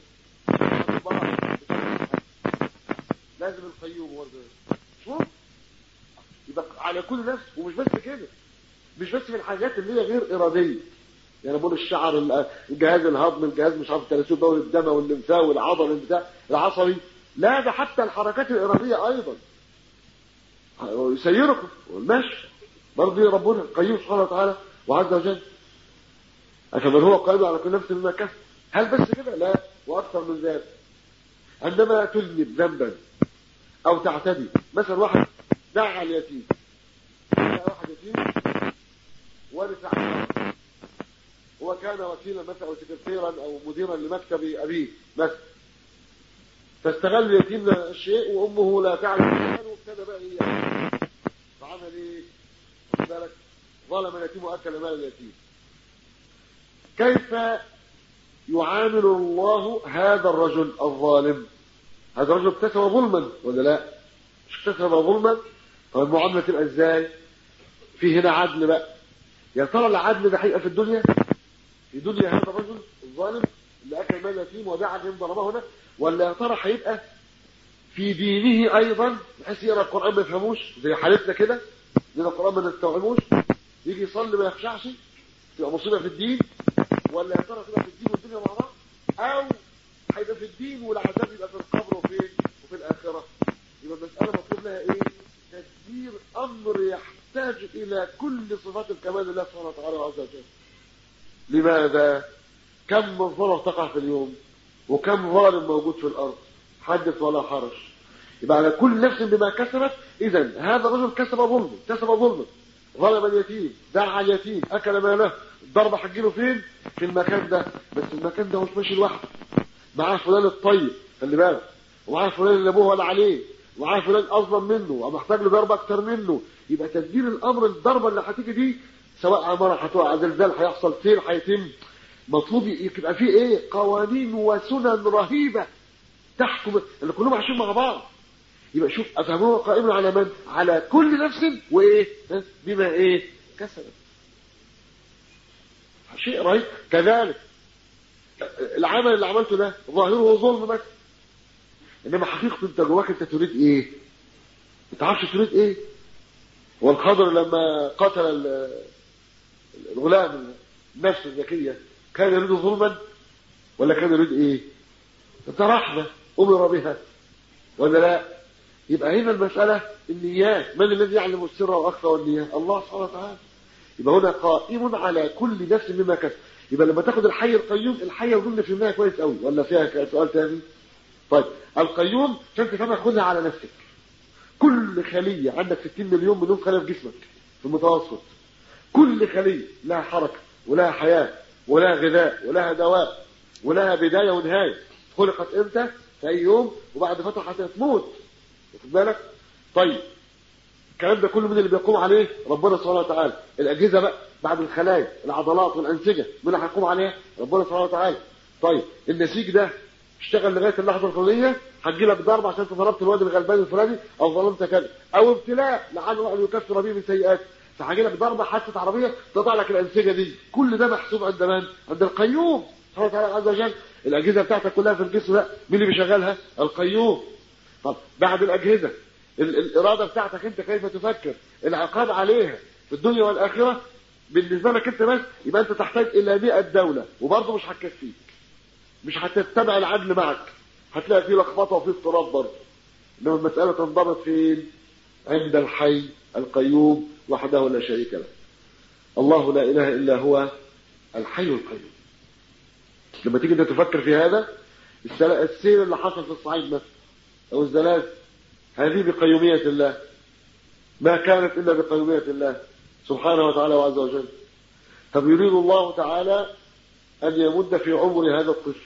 لازم القيوم هو شوف يبقى على كل نفس ومش بس كده مش بس في الحاجات اللي هي غير اراديه يعني بقول الشعر الجهاز الهضمي الجهاز مش عارف التناسل دوري الدم واللمفاوي والعضل بتاع العصبي لا ده حتى الحركات الاراديه ايضا يسيركم والمشي برضه ربنا القيوم سبحانه وتعالى وعز وجل أفمن هو قائم على كل نفس بما كسب هل بس كده لا واكثر من ذلك عندما تذنب ذنبا او تعتدي مثلا واحد دعا اليتيم واحد يتيم ورث عنه هو كان وكيلا مثلا او سكرتيرا او مديرا لمكتب ابيه مثلا فاستغل اليتيم الشيء وامه لا تعلم شيئا وابتدى بقى ايه فعمل ايه بالك ظلم اليتيم واكل مال اليتيم كيف يعامل الله هذا الرجل الظالم هذا الرجل اكتسب ظلما ولا لا مش اكتسب ظلما طب المعامله تبقى ازاي في هنا عدل بقى يا ترى العدل ده حقيقه في الدنيا في دنيا هذا الرجل الظالم اللي اكل مال يتيم ودعا من ضربه هنا ولا يا ترى هيبقى في دينه ايضا بحيث يقرا القران ما يفهموش زي حالتنا كده لان القران ما نستوعبوش يجي يصلي ما يخشعش تبقى مصيبه في الدين ولا يا ترى تبقى في الدين والدنيا مع بعض او هيبقى في الدين والعذاب يبقى في القبر وفين وفي الاخره يبقى المساله مطلوب لها ايه تدبير امر يحتاج الى كل صفات الكمال لله سبحانه وتعالى عز وجل لماذا كم مظلمه تقع في اليوم وكم ظالم موجود في الارض حدث ولا حرج يبقى على كل نفس بما كسبت اذا هذا الرجل كسب ظلما كسب ظلما ظلم اليتيم دعا اليتيم اكل ماله الضربه هتجيله فين في المكان ده بس المكان ده مش ماشي لوحده معاه فلان الطيب خلي بالك ومعاه فلان اللي ابوه ولا عليه ومعاه فلان اظلم منه ومحتاج له ضربه اكتر منه يبقى تدبير الامر الضربه اللي هتيجي دي سواء عماره هتقع زلزال هيحصل سيل هيتم مطلوب يبقى فيه ايه قوانين وسنن رهيبه تحكم اللي كلهم عايشين مع بعض يبقى شوف افهموه قائم على من على كل نفس وايه بما ايه كسبت شيء رهيب كذلك العمل اللي عملته ده ظاهره ظلم بس انما حقيقته انت جواك انت تريد ايه ما تعرفش تريد ايه والخضر لما قتل الغلام النفس الذكيه كان يريد ظلما ولا كان يريد ايه انت رحمه امر بها ولا لا يبقى هنا المساله النيات من الذي يعلم السر واخفى والنيات الله سبحانه وتعالى يبقى هنا قائم على كل نفس مما كسب يبقى لما تاخد الحي القيوم الحي يظن في الماء كويس قوي ولا فيها سؤال ثاني طيب القيوم عشان تفهمها خذها على نفسك كل خليه عندك 60 مليون مليون خليه في جسمك في المتوسط كل خليه لها حركه ولها حياه ولها غذاء ولها دواء ولها بدايه ونهايه خلقت امتى في اي يوم وبعد فتره هتموت واخد بالك طيب الكلام ده كله من اللي بيقوم عليه ربنا سبحانه وتعالى الاجهزه بقى بعد الخلايا العضلات والانسجه مين اللي هيقوم عليها ربنا سبحانه وتعالى طيب النسيج ده اشتغل لغايه اللحظه الفلانيه هتجي لك ضربه عشان انت ضربت الواد الغلبان الفلاني او ظلمت كذا او ابتلاء لعل الله ان يكفر به من سيئات فهجي لك ضربه حادثه عربيه تقطع لك الانسجه دي كل ده محسوب عند من؟ عند القيوم سبحانه وتعالى عز وجل الاجهزه بتاعتك كلها في الجسم ده مين اللي بيشغلها؟ القيوم طب بعد الاجهزه ال- الاراده بتاعتك انت كيف تفكر العقاب عليها في الدنيا والاخره بالنسبه لك انت بس يبقى انت تحتاج الى 100 دوله وبرضه مش هتكفيك مش هتتبع العدل معك هتلاقي فيه لخبطه وفيه اضطراب برضه انما المساله تنضبط فين؟ عند الحي القيوم وحده لا شريك له الله لا اله الا هو الحي القيوم لما تيجي انت تفكر في هذا السل- السير اللي حصل في الصعيد مثلا او الزلازل هذه بقيوميه الله ما كانت الا بقيوميه الله سبحانه وتعالى وعز وجل طب يريد الله تعالى ان يمد في عمر هذا الطفل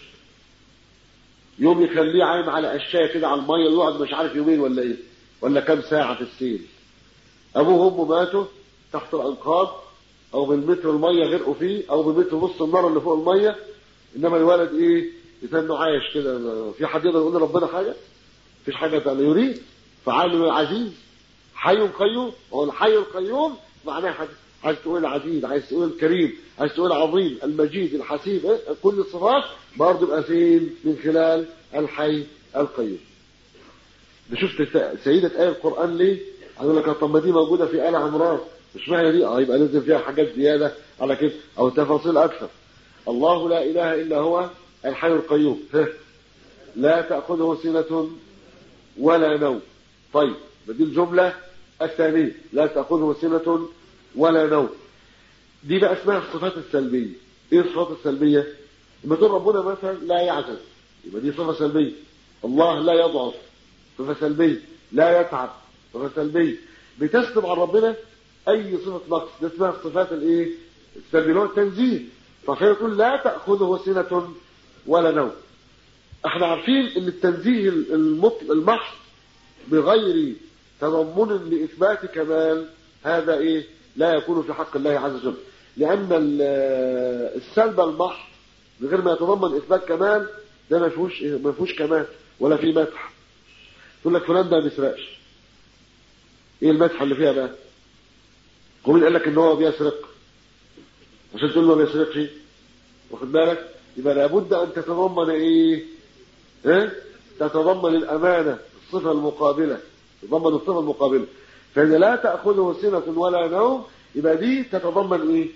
يوم يخليه عايم على اشياء كده على الميه يقعد مش عارف يومين ولا ايه ولا كام ساعه في السيل ابوه وامه ماتوا تحت الانقاض او بالمتر الميه غرقوا فيه او بمتر نص النار اللي فوق الميه انما الولد ايه يتنه عايش كده في حد يقدر يقول لربنا حاجه مفيش حاجه تانية يريد فعالم العزيز حي قيوم هو الحي القيوم معناه حد عايز تقول العزيز عايز تقول الكريم عايز تقول العظيم المجيد الحسيب إيه؟ كل الصفات برضه يبقى فين من خلال الحي القيوم ده شفت سيدة آية القرآن ليه؟ قالوا لك طب ما دي موجودة في آل عمران مش معنى دي اه يبقى نزل فيها حاجات زيادة على كده أو تفاصيل أكثر الله لا إله إلا هو الحي القيوم ها. لا تأخذه سنة ولا نوم طيب دي الجملة الثانية لا تأخذه سنة ولا نوم دي بقى اسمها الصفات السلبية ايه الصفات السلبية لما تقول ربنا مثلا لا يعجز يبقى دي صفة سلبية الله لا يضعف صفة سلبية لا يتعب صفة سلبية بتسلب عن ربنا اي صفة نقص دي اسمها الصفات الايه السلبية اللي هو التنزيه فخير تقول لا تأخذه سنة ولا نوم احنا عارفين ان التنزيه المطل المحض بغير تضمن لإثبات كمال هذا ايه لا يكون في حق الله عز وجل لأن السلب المحض من غير ما يتضمن إثبات كمال ده ما فيهوش ما فيهوش كمال ولا فيه مدح تقول لك فلان ده ما بيسرقش ايه المدح اللي فيها بقى ومين قال لك ان هو بيسرق عشان تقول له ما بيسرقش واخد بالك يبقى لابد ان تتضمن ايه ها تتضمن الامانه الصفه المقابله تتضمن الصفه المقابله فاذا لا تاخذه سنه ولا نوم يبقى دي تتضمن ايه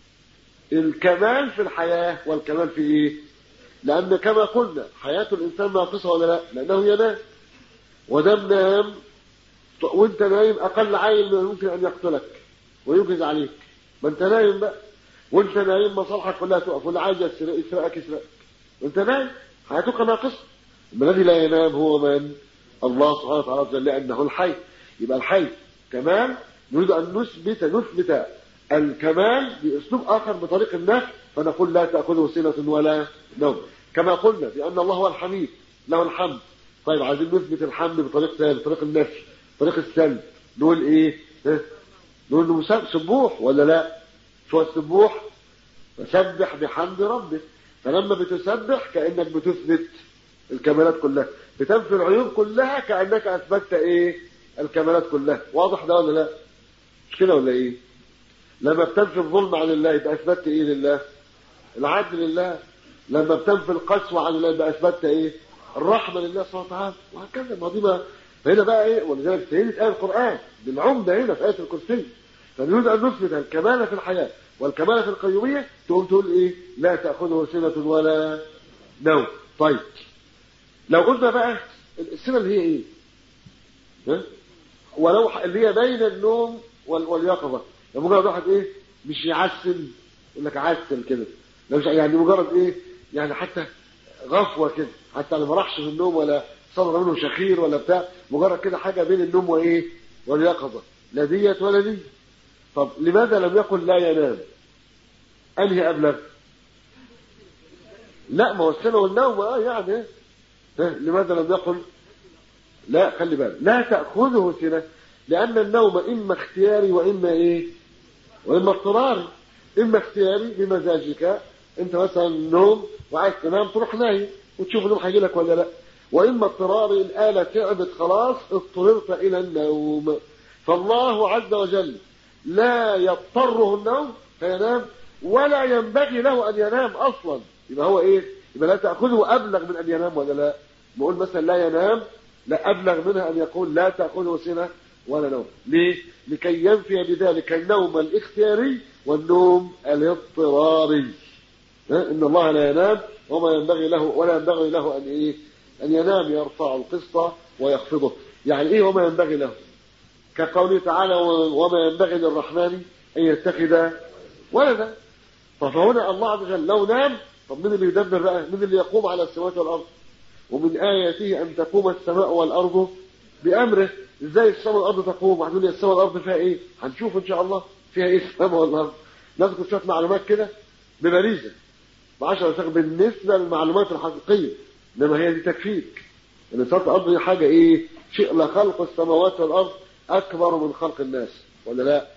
الكمال في الحياه والكمال في ايه لان كما قلنا حياه الانسان ناقصه ولا لا لانه ينام ودام نام وانت نايم اقل عيل ممكن ان يقتلك ويوجز عليك ما انت نايم بقى وانت نايم مصالحك كلها تقف واللي عايز يسرق يسرقك يسرقك وانت نايم حياتك ناقصه الذي لا ينام هو من الله سبحانه وتعالى لانه الحي يبقى الحي كمان نريد ان نثبت نثبت الكمال باسلوب اخر بطريق النفي فنقول لا تاخذه سنه ولا نوم كما قلنا بان الله هو الحميد له الحمد طيب عايزين نثبت الحمد بطريق ثاني بطريق النفي طريق السلب نقول ايه ها؟ نقول له سبوح ولا لا شو السبوح فسبح بحمد ربك فلما بتسبح كانك بتثبت الكمالات كلها بتنفي العيوب كلها كانك اثبتت ايه الكمالات كلها واضح ده ولا لا مش كده ولا ايه لما بتنفي الظلم عن الله يبقى اثبتت ايه لله العدل لله لما بتنفي القسوه عن الله يبقى اثبتت ايه الرحمه لله سبحانه وتعالى وهكذا ما دي بقى فهنا بقى ايه ولذلك سيدة آية القرآن دي العمدة هنا في آية الكرسي فنريد أن نثبت الكمال في الحياة والكمال في القيومية تقوم تقول ايه لا تأخذه سنة ولا نوم طيب لو قلنا بقى السنة اللي هي ايه ها؟ ولو اللي هي بين النوم واليقظة لو مجرد واحد ايه مش يعسل يقول لك عسل كده لو يعني مجرد ايه يعني حتى غفوه كده حتى ما راحش في النوم ولا صدر منه شخير ولا بتاع مجرد كده حاجه بين النوم وايه واليقظه لا ديت ولا دي طب لماذا لم يقل لا ينام انهي ابلغ لا ما هو السنه والنوم اه يعني ها لماذا لم يقل لا خلي بالك لا تاخذه سنه لان النوم اما اختياري واما ايه واما اضطراري اما اختياري بمزاجك انت مثلا نوم وعايز تنام تروح نايم وتشوف النوم هيجي لك ولا لا واما اضطراري الاله تعبت خلاص اضطررت الى النوم فالله عز وجل لا يضطره النوم فينام ولا ينبغي له ان ينام اصلا يبقى هو ايه يبقى لا تاخذه ابلغ من ان ينام ولا لا نقول مثلا لا ينام لا ابلغ منها ان يقول لا تاخذه سنه ولا نوم ليه لكي ينفي بذلك النوم الاختياري والنوم الاضطراري ان الله لا ينام وما ينبغي له ولا ينبغي له ان ايه ان ينام يرفع القسط ويخفضه يعني ايه وما ينبغي له كقوله تعالى وما ينبغي للرحمن ان يتخذ ولدا فهنا الله عز وجل لو نام طب مين اللي يدبر بقى مين اللي يقوم على السماوات والارض ومن اياته ان تقوم السماء والارض بامره ازاي السماء والارض تقوم هتقول لي السماء والارض فيها ايه هنشوف ان شاء الله فيها ايه السماء والارض نذكر شويه معلومات كده ببريزه ب 10 دقائق بالنسبه للمعلومات الحقيقيه انما هي دي تكفيك ان السماء والارض دي حاجه ايه شيء لخلق السماوات والارض اكبر من خلق الناس ولا لا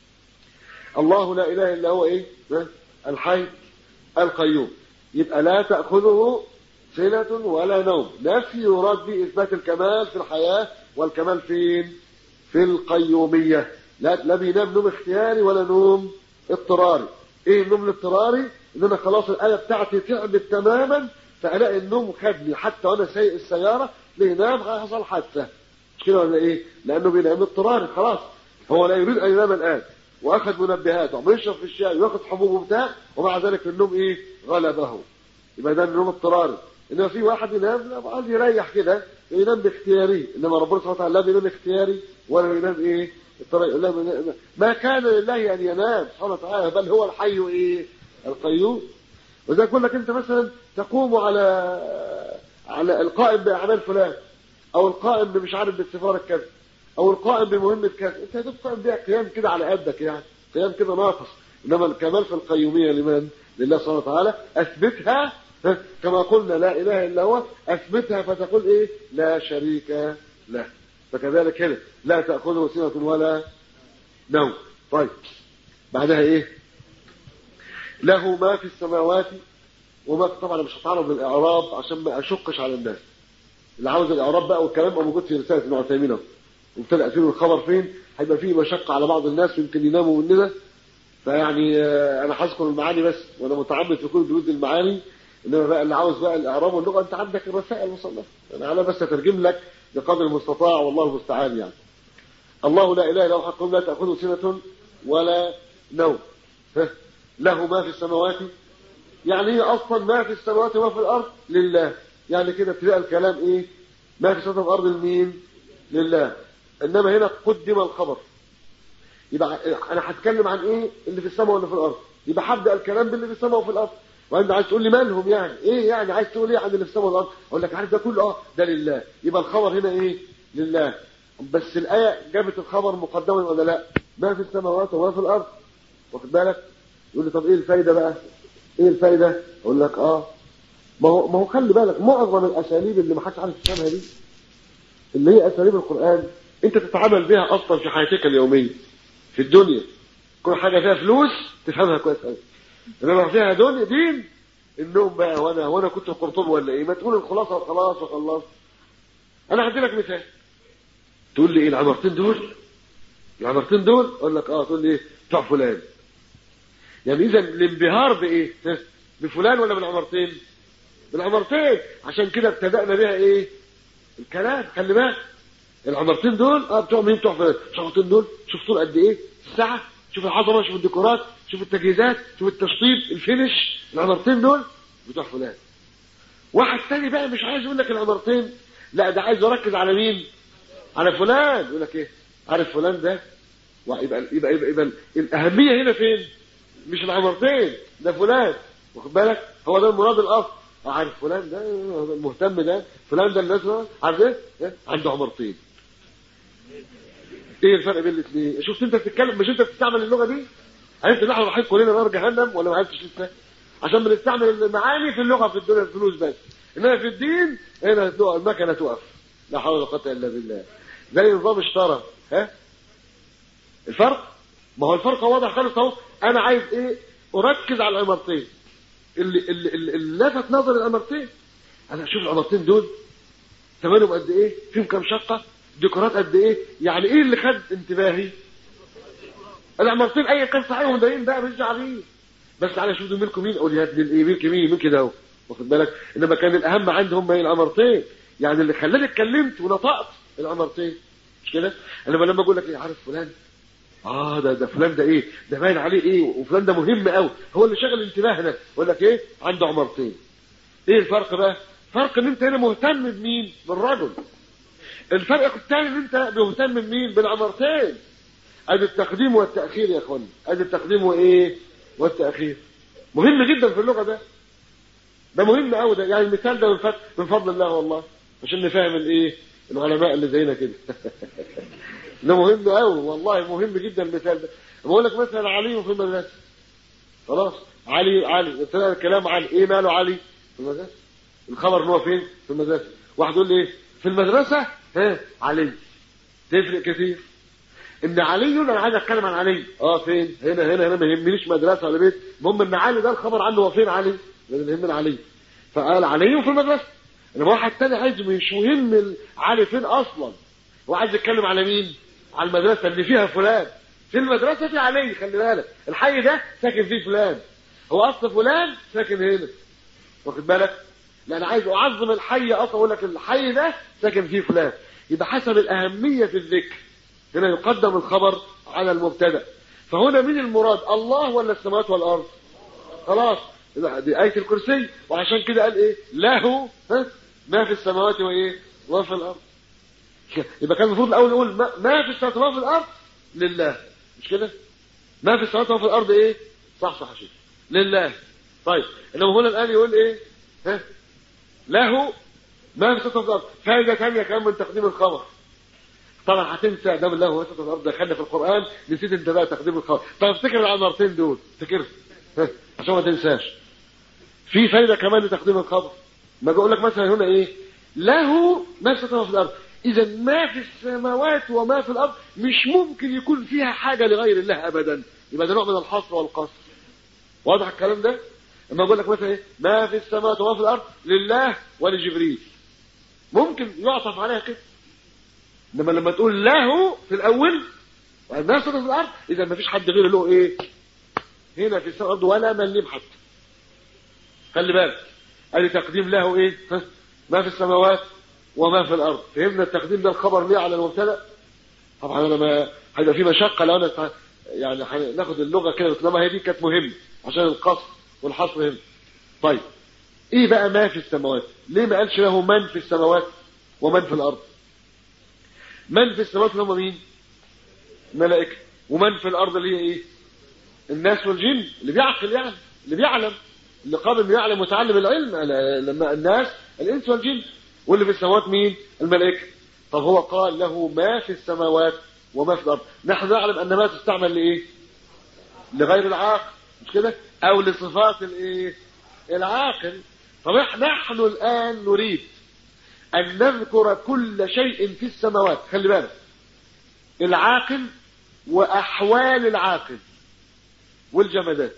الله لا اله الا هو ايه الحي القيوم يبقى لا تاخذه سنه ولا نوم نفي يراد به اثبات الكمال في الحياه والكمال فين في القيوميه لا لا بينام نوم اختياري ولا نوم اضطراري ايه النوم الاضطراري ان انا خلاص الايه بتاعتي تعبت تماما فالاقي النوم خدني حتى وانا سايق السياره بينام هيحصل حادثه مش كده ولا ايه لانه بينام اضطراري خلاص هو لا يريد ان ينام الان واخذ منبهات ويشرب في الشاي وياخذ حبوب وبتاع ومع ذلك النوم ايه غلبه يبقى ده النوم اضطراري انما في واحد ينام لا عايز يريح كده ينام باختياري انما ربنا سبحانه وتعالى لا بينام اختياري ولا بينام ايه اضطراري لا ما كان لله ان ينام سبحانه وتعالى بل هو الحي ايه القيوم وزي يقول لك انت مثلا تقوم على على القائم باعمال فلان او القائم مش عارف بالسفاره كذا او القائم بمهمه كذا انت هتبقى قائم بيها قيام كده على قدك يعني قيام كده ناقص انما الكمال في القيوميه لمن لله سبحانه وتعالى اثبتها كما قلنا لا اله الا هو اثبتها فتقول ايه لا شريك له فكذلك هنا لا تاخذه سنه ولا نوم طيب بعدها ايه له ما في السماوات وما طبعا مش هتعرض للاعراب عشان ما اشقش على الناس اللي عاوز الاعراب بقى والكلام يبقى موجود في رساله ابن عثيمين اهو وابتدى اسير الخبر فين هيبقى فيه مشقه على بعض الناس يمكن يناموا مننا فيعني انا هذكر المعاني بس وانا متعمد في كل دروس المعاني انما بقى اللي عاوز بقى الاعراب واللغه انت عندك الرسائل المصنفه انا على بس اترجم لك بقدر المستطاع والله المستعان يعني الله لا اله الا هو حق لا تاخذه سنه ولا نوم له ما في السماوات يعني هي اصلا ما في السماوات وما في الارض لله يعني كده ابتداء الكلام ايه ما في السماوات والارض لمين لله انما هنا قدم الخبر يبقى انا هتكلم عن ايه اللي في السماء واللي في الارض يبقى هبدا الكلام باللي في السماء وفي الارض وانت عايز تقول لي مالهم يعني ايه يعني عايز تقول ايه عن اللي في السماء والارض اقول لك عارف ده كله اه ده لله يبقى الخبر هنا ايه لله بس الايه جابت الخبر مقدما ولا لا ما في السماوات وما في الارض واخد بالك يقول لي طب ايه الفايده بقى ايه الفايده اقول لك اه ما هو ما هو خلي بالك معظم الاساليب اللي ما حدش عارف يفهمها دي اللي هي اساليب القران انت تتعامل بها اصلا في حياتك اليوميه في الدنيا كل حاجه فيها فلوس تفهمها كويس قوي انما فيها دنيا دين النوم بقى وانا وانا كنت قرطبي ولا ايه ما تقول الخلاصه وخلاص وخلاص انا هدي لك مثال تقول لي ايه العمارتين دول العمارتين دول اقول لك اه تقول لي ايه بتوع فلان يعني اذا الانبهار بايه بفلان ولا بالعمارتين بالعمارتين عشان كده ابتدأنا بها ايه الكلام خلي بالك العمارتين دول اه بتوع مين بتوع فلان العمارتين دول شوف طول قد ايه الساعه شوف الحضره شوف الديكورات شوف التجهيزات شوف التشطيب الفينش العمارتين دول بتوع فلان واحد تاني بقى مش عايز يقول لك العمارتين لا ده عايز يركز على مين على فلان يقول لك ايه عارف فلان ده يبقى يبقى يبقى, يبقى, يبقى الاهميه هنا فين مش العمارتين ده فلان واخد بالك هو ده المراد الاصل عارف فلان ده المهتم ده فلان ده الناس عارف ايه إيه؟ عنده عمرتين ايه الفرق بين الاثنين شفت انت بتتكلم مش انت بتستعمل اللغه دي عرفت ان احنا رايحين كلنا نار جهنم ولا ما عرفتش لسه عشان بنستعمل المعاني في اللغه في الدنيا الفلوس بس انما في الدين هنا المكنه تقف لا حول ولا قوه الا بالله زي نظام اشترى ها الفرق ما هو الفرق واضح خالص اهو انا عايز ايه اركز على العمارتين اللي اللي اللي اللي لفت نظر العمارتين انا اشوف العمارتين دول ثمنهم قد ايه فيهم كام شقه ديكورات قد ايه يعني ايه اللي خد انتباهي العمارتين ايا كان صحيح ومضايقين بقى مش دعوه بس تعالى شوف دول ملكوا مين اقول يا ابن الايه ملك مين مين كده اهو واخد بالك انما كان الاهم عندهم هي العمارتين يعني اللي خلاني اتكلمت ونطقت العمارتين مش كده انما لما اقول لك ايه عارف فلان اه ده ده فلان ده ايه ده باين عليه ايه وفلان ده مهم قوي هو اللي شغل انتباهنا يقول لك ايه عنده عمارتين ايه الفرق بقى فرق ان انت هنا مهتم بمين بالرجل الفرق الثاني ان انت مهتم بمين بالعمارتين ادي التقديم والتاخير يا اخوان ادي التقديم وايه والتاخير مهم جدا في اللغه ده ده مهم قوي ده يعني المثال ده من فضل, من فضل الله والله عشان نفهم الايه العلماء اللي زينا كده ده مهم قوي والله مهم جدا المثال ده بقول لك مثلا علي في المدرسه خلاص علي علي الكلام علي ايه ماله علي في المدرسه الخبر ان هو فين في المدرسه واحد يقول لي ايه في المدرسه ها علي تفرق كثير ان علي انا عايز اتكلم عن علي اه فين هنا هنا هنا ما يهمنيش مدرسه ولا بيت المهم ان علي ده الخبر عنه هو فين علي لازم يهمني علي فقال علي في المدرسه انما واحد تاني عايز مش مهم علي فين اصلا هو عايز يتكلم على مين على المدرسه اللي فيها فلان في المدرسه في علي خلي بالك الحي ده ساكن فيه فلان هو اصل فلان ساكن هنا واخد بالك لا انا عايز اعظم الحي اصلا اقول لك الحي ده ساكن فيه فلان يبقى حسب الاهميه في الذكر هنا يقدم الخبر على المبتدا فهنا مين المراد الله ولا السماوات والارض خلاص دي آية الكرسي وعشان كده قال ايه له ها ما في السماوات وايه وفي الارض يبقى كان المفروض الاول نقول ما, ما في السماوات وفي الارض لله مش كده ما في السماوات وفي الارض ايه صح صح شيء لله طيب انما هنا الان يقول ايه ها له ما في السماوات وفي الارض فائده ثانيه كمان من تقديم الخبر طبعا هتنسى ده بالله هو سماوات الارض دخلنا في القران نسيت انت بقى تقديم الخبر طب افتكر العمارتين دول افتكر عشان ما تنساش في فايده كمان لتقديم الخبر ما بقول لك مثلا هنا ايه له ما في السماوات وفي الارض اذا ما في السماوات وما في الارض مش ممكن يكون فيها حاجه لغير الله ابدا يبقى ده نوع من الحصر والقصر واضح الكلام ده اما اقول لك مثلا ايه ما في السماوات وما في الارض لله ولجبريل ممكن يعطف عليها كده انما لما تقول له في الاول والناس في الارض اذا ما فيش حد غير له ايه هنا في السماء ولا مليم حتى خلي بالك ادي تقديم له ايه ها؟ ما في السماوات وما في الارض فهمنا التقديم ده الخبر ليه على المبتدا طبعا انا ما هيبقى في مشقه لو انا يعني هناخد اللغه كده انما هي دي كانت مهمه عشان القصر والحصر هنا طيب ايه بقى ما في السماوات ليه ما قالش له من في السماوات ومن في الارض من في السماوات اللي هم مين ملائكه ومن في الارض اللي هي ايه الناس والجن اللي بيعقل يعني اللي بيعلم اللي قابل انه يعلم ويتعلم العلم لما الناس الانس والجن واللي في السماوات مين الملائكه طب هو قال له ما في السماوات وما في الارض نحن نعلم ان ما تستعمل لايه لغير العاقل مش كده او لصفات الايه العاقل طب نحن الان نريد ان نذكر كل شيء في السماوات خلي بالك العاقل واحوال العاقل والجمادات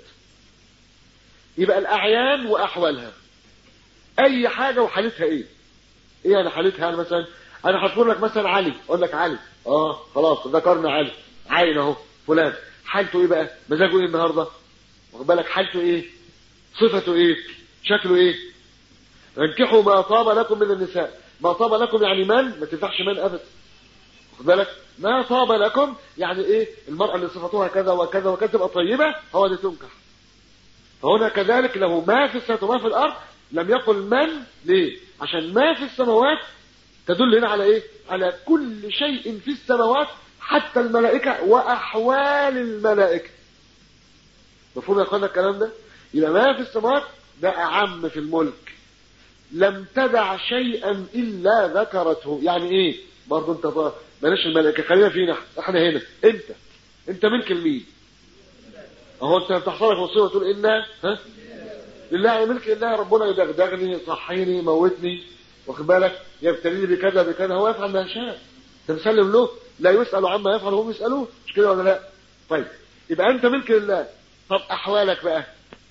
يبقى الاعيان واحوالها اي حاجه وحالتها ايه ايه انا حالتها انا مثلا انا هذكر لك مثلا علي اقول لك علي اه خلاص ذكرنا علي عين اهو فلان حالته ايه بقى مزاجه ايه النهارده واخد بالك حالته ايه صفته ايه شكله ايه انكحوا ما طاب لكم من النساء ما طاب لكم يعني من ما تنفعش من ابدا واخد بالك ما طاب لكم يعني ايه المرأة اللي صفتها كذا وكذا وكذا تبقى طيبة هو دي تنكح فهنا كذلك له ما في السماوات وما في الارض لم يقل من ليه عشان ما في السماوات تدل هنا على ايه على كل شيء في السماوات حتى الملائكة واحوال الملائكة مفهوم يا اخوانا الكلام ده يبقى ما في السماوات ده اعم في الملك لم تدع شيئا الا ذكرته يعني ايه برضه انت بقى بلاش الملائكه خلينا فينا احنا هنا انت انت ملك لمين اهو انت بتحصلك مصيبه تقول انا ها لله ملك الله ربنا يدغدغني يصحيني يموتني واخد بالك يبتليني بكذا بكذا هو يفعل ما يشاء انت مسلم له لا يسال عما يفعل هم يسالون مش كده ولا لا طيب يبقى انت ملك لله طب احوالك بقى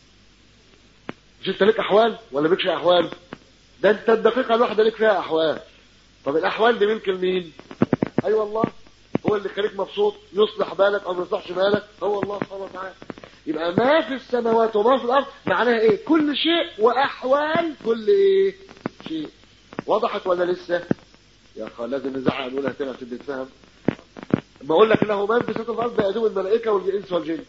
مش انت لك احوال ولا بكش احوال ده انت الدقيقه الواحده لك فيها احوال طب الاحوال دي ملك لمين اي أيوة والله هو اللي خليك مبسوط يصلح بالك او ما يصلحش بالك هو الله سبحانه وتعالى يبقى ما في السماوات وما في الارض معناها ايه كل شيء واحوال كل ايه شيء وضحت ولا لسه يا اخي لازم نزعق نقولها تاني عشان تتفهم ما اقول لك له من في سماوات الارض بيدوم الملائكه والانس والجن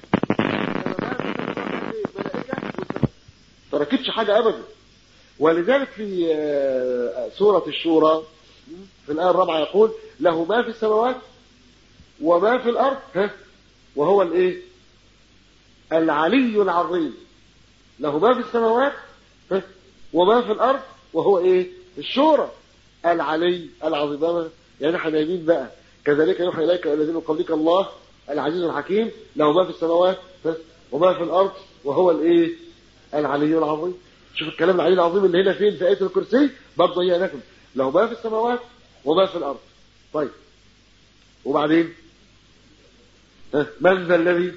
تركتش حاجه ابدا ولذلك في سوره الشورى في الايه الرابعه يقول له ما في السماوات وما في الارض ها وهو الايه العلي العظيم له ما في السماوات ها وما في الارض وهو ايه الشورى العلي العظيم يعني احنا نايمين بقى كذلك يوحى اليك الذين من قبلك الله العزيز الحكيم له ما في السماوات ها وما في الارض وهو الايه العلي العظيم شوف الكلام العلي العظيم اللي هنا فين في ايه الكرسي برضه هي هناك له ما في السماوات وما في الارض طيب وبعدين من ذا الذي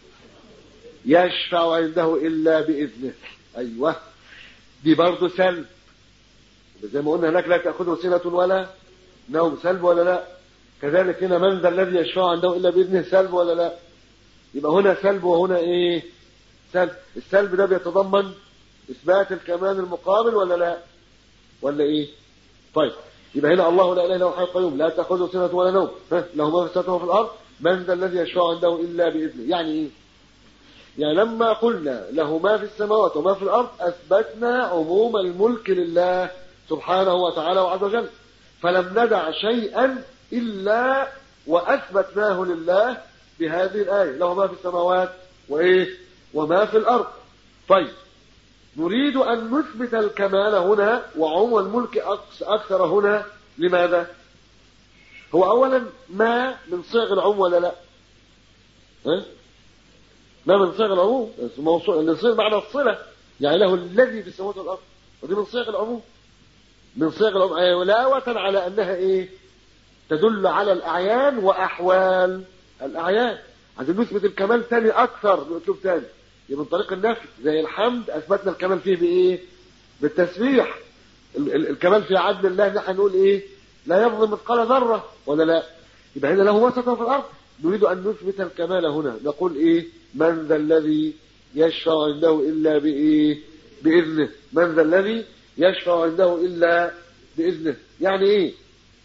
يشفع عنده الا باذنه ايوه دي برضه سلب زي ما قلنا هناك لا تاخذه سنه ولا نوم سلب ولا لا كذلك هنا من ذا الذي يشفع عنده الا باذنه سلب ولا لا يبقى هنا سلب وهنا ايه سلب السلب ده بيتضمن اثبات الكمال المقابل ولا لا ولا ايه طيب يبقى هنا الله لا اله الا هو الحي القيوم لا تاخذه سنه ولا نوم ها له ما في السماوات وفي الارض من ذا الذي يشفع عنده الا باذنه يعني ايه يعني لما قلنا له ما في السماوات وما في الارض اثبتنا عموم الملك لله سبحانه وتعالى وعز وجل فلم ندع شيئا الا واثبتناه لله بهذه الايه له ما في السماوات وايه وما في الارض طيب نريد أن نثبت الكمال هنا وعموم الملك أكثر هنا لماذا؟ هو أولا ما من صيغ العموم ولا لا؟ ها؟ ما من صيغ العموم موصول الصيغ معنى الصلة يعني له الذي في السماوات والأرض ودي من صيغ العموم من صيغ العموم علاوة على أنها إيه؟ تدل على الأعيان وأحوال الأعيان عشان نثبت الكمال ثاني أكثر بأسلوب ثاني يبقى من طريق النفي زي الحمد اثبتنا الكمال فيه بايه بالتسبيح ال- ال- الكمال في عدل الله نحن نقول ايه لا يظلم مثقال ذره ولا لا يبقى هنا له وسط في الارض نريد ان نثبت الكمال هنا نقول ايه من ذا الذي يشفع عنده الا بايه باذنه من ذا الذي يشفع عنده الا باذنه يعني ايه